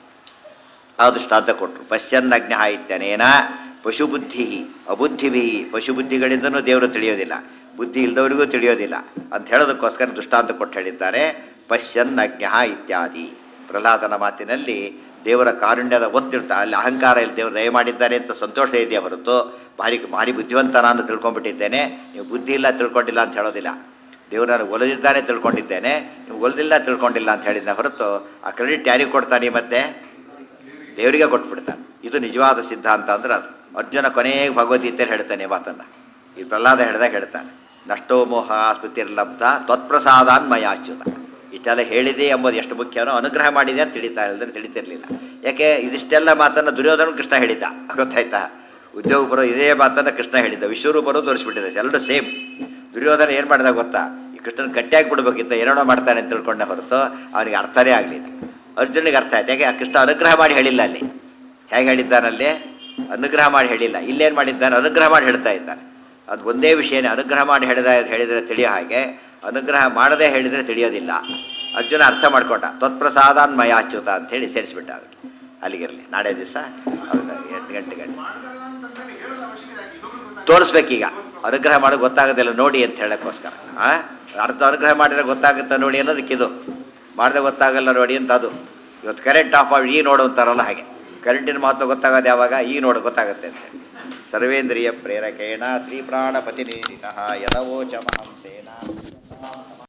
ಆ ದೃಷ್ಟಾಂತ ಕೊಟ್ಟರು ಪಶ್ಚನ್ನಜ್ಞ ಇತ್ಯನೇನ ಪಶುಬುದ್ಧಿ ಅಬುದ್ಧಿಭಿ ಪಶುಬುದ್ಧಿಗಳಿಂದನೂ ದೇವರು ತಿಳಿಯೋದಿಲ್ಲ ಬುದ್ಧಿ ಇಲ್ಲದವರಿಗೂ ತಿಳಿಯೋದಿಲ್ಲ ಅಂತ ಹೇಳೋದಕ್ಕೋಸ್ಕರ ದೃಷ್ಟಾಂತ ಕೊಟ್ಟು ಹೇಳಿದ್ದಾರೆ ಪಶ್ಯನ್ನಜ್ಞ ಇತ್ಯಾದಿ ಪ್ರಹ್ಲಾದನ ಮಾತಿನಲ್ಲಿ ದೇವರ ಕಾರುಣ್ಯದ ಒತ್ತಿರ್ತ ಅಲ್ಲಿ ಅಹಂಕಾರ ಇಲ್ಲಿ ದೇವರು ದಯ ಮಾಡಿದ್ದಾರೆ ಅಂತ ಸಂತೋಷ ಇದೆಯಾ ಹೊರತು ಭಾರಿ ಭಾರಿ ಬುದ್ಧಿವಂತ ನಾನು ತಿಳ್ಕೊಂಡ್ಬಿಟ್ಟಿದ್ದೇನೆ ನೀವು ಬುದ್ಧಿ ಇಲ್ಲ ತಿಳ್ಕೊಂಡಿಲ್ಲ ಅಂತ ಹೇಳೋದಿಲ್ಲ ದೇವರು ನಾನು ಒಲಿದಿದ್ದಾನೆ ತಿಳ್ಕೊಂಡಿದ್ದೇನೆ ನೀವು ಒಲಿದಿಲ್ಲ ತಿಳ್ಕೊಂಡಿಲ್ಲ ಅಂತ ಹೇಳಿದ್ನ ಹೊರತು ಆ ಕ್ರೆಡಿಟ್ ಯಾರಿಗೆ ಕೊಡ್ತಾನೆ ಮತ್ತೆ ದೇವರಿಗೆ ಕೊಟ್ಬಿಡ್ತಾನೆ ಇದು ನಿಜವಾದ ಸಿದ್ಧಾಂತ ಅಂದ್ರೆ ಅದು ಅರ್ಜುನ ಕೊನೆಗೆ ಭಗವದ್ಗೀತೆಯಲ್ಲಿ ಹೇಳ್ತಾನೆ ಈ ಮಾತನ್ನು ಈ ಪ್ರಹ್ಲಾದ ಹೇಳ್ದಾಗ ಹೇಳ್ತಾನೆ ನಷ್ಟೋ ಮೋಹ ಸ್ಮೃತಿರ್ಲಬ್ಧ ತ್ವತ್ಪ್ರಸಾದಾನ್ ಮಯಾಚ್ಯುತ ಇಷ್ಟೆಲ್ಲ ಹೇಳಿದೆ ಎಂಬುದು ಎಷ್ಟು ಮುಖ್ಯನೋ ಅನುಗ್ರಹ ಮಾಡಿದೆ ಅಂತ ತಿಳಿತಾ ಇಲ್ಲದ್ರೆ ತಿಳಿತಿರ್ಲಿಲ್ಲ ಯಾಕೆ ಇದಿಷ್ಟೆಲ್ಲ ಮಾತನ್ನು ದುರ್ಯೋಧನ ಕೃಷ್ಣ ಹೇಳಿದ್ದ ಗೊತ್ತಾಯ್ತಾ ಉದ್ಯೋಗ ಬರೋ ಇದೇ ಮಾತನ್ನು ಕೃಷ್ಣ ಹೇಳಿದ್ದ ವಿಶ್ವರೂಪರು ತೋರಿಸ್ಬಿಟ್ಟಿದೆ ಎಲ್ಲರೂ ಸೇಮ್ ದುರ್ಯೋಧನ ಏನು ಮಾಡಿದ ಗೊತ್ತಾ ಈ ಕೃಷ್ಣನ ಗಟ್ಟಿಯಾಗಿ ಬಿಡ್ಬೇಕಿತ್ತ ಏನೇನೋ ಮಾಡ್ತಾನೆ ಅಂತ ತಿಳ್ಕೊಂಡೆ ಹೊರತು ಅವನಿಗೆ ಅರ್ಥನೇ ಆಗಲಿಲ್ಲ ಅರ್ಜುನಿಗೆ ಅರ್ಥ ಆಯ್ತು ಯಾಕೆ ಆ ಕೃಷ್ಣ ಅನುಗ್ರಹ ಮಾಡಿ ಹೇಳಿಲ್ಲ ಅಲ್ಲಿ ಹೇಗೆ ಹೇಳಿದ್ದಾನಲ್ಲಿ ಅನುಗ್ರಹ ಮಾಡಿ ಹೇಳಿಲ್ಲ ಇಲ್ಲೇನು ಮಾಡಿದ್ದಾನೆ ಅನುಗ್ರಹ ಮಾಡಿ ಹೇಳ್ತಾ ಇದ್ದಾನೆ ಅದು ಒಂದೇ ವಿಷಯನೇ ಅನುಗ್ರಹ ಮಾಡಿ ಹೇಳಿದ ಹೇಳಿದರೆ ತಿಳಿಯೋ ಹಾಗೆ ಅನುಗ್ರಹ ಮಾಡದೇ ಹೇಳಿದರೆ ತಿಳಿಯೋದಿಲ್ಲ ಅರ್ಜುನ ಅರ್ಥ ಮಾಡ್ಕೊಂಡ ತ್ವತ್ಪ್ರಸಾದಾನ್ ಮಯಾಚ್ಯುತ ಅಂತೇಳಿ ಸೇರಿಸ್ಬಿಟ್ಟ ಅದಕ್ಕೆ ಅಲ್ಲಿಗಿರಲಿ ನಾಳೆ ದಿವಸ ಎಂಟು ಗಂಟೆ ಗಂಟೆ ತೋರಿಸ್ಬೇಕೀಗ ಅನುಗ್ರಹ ಮಾಡೋದು ಗೊತ್ತಾಗೋದಿಲ್ಲ ನೋಡಿ ಅಂತ ಹೇಳೋಕ್ಕೋಸ್ಕರ ಆ ಅರ್ಧ ಅನುಗ್ರಹ ಮಾಡಿದ್ರೆ ಗೊತ್ತಾಗುತ್ತಾ ನೋಡಿ ಅನ್ನೋದಕ್ಕಿದು ಮಾಡಿದ್ರೆ ಗೊತ್ತಾಗಲ್ಲ ನೋಡಿ ಅಂತ ಅದು ಇವತ್ತು ಕರೆಂಟ್ ಆಫ್ ಮಾಡಿ ಈ ನೋಡು ಅಂತಾರಲ್ಲ ಹಾಗೆ ಕರೆಂಟಿನ ಮಹತ್ವ ಗೊತ್ತಾಗೋದು ಯಾವಾಗ ಈ ನೋಡು ಗೊತ್ತಾಗುತ್ತೆ ಅಂತ ಹೇಳಿ ಸರ್ವೇಂದ್ರಿಯ ಪ್ರೇರಕೇಣ ಶ್ರೀ ಪ್ರಾಣಪತಿನೇರಿತಃ ಯದವೋಚಮಹಂ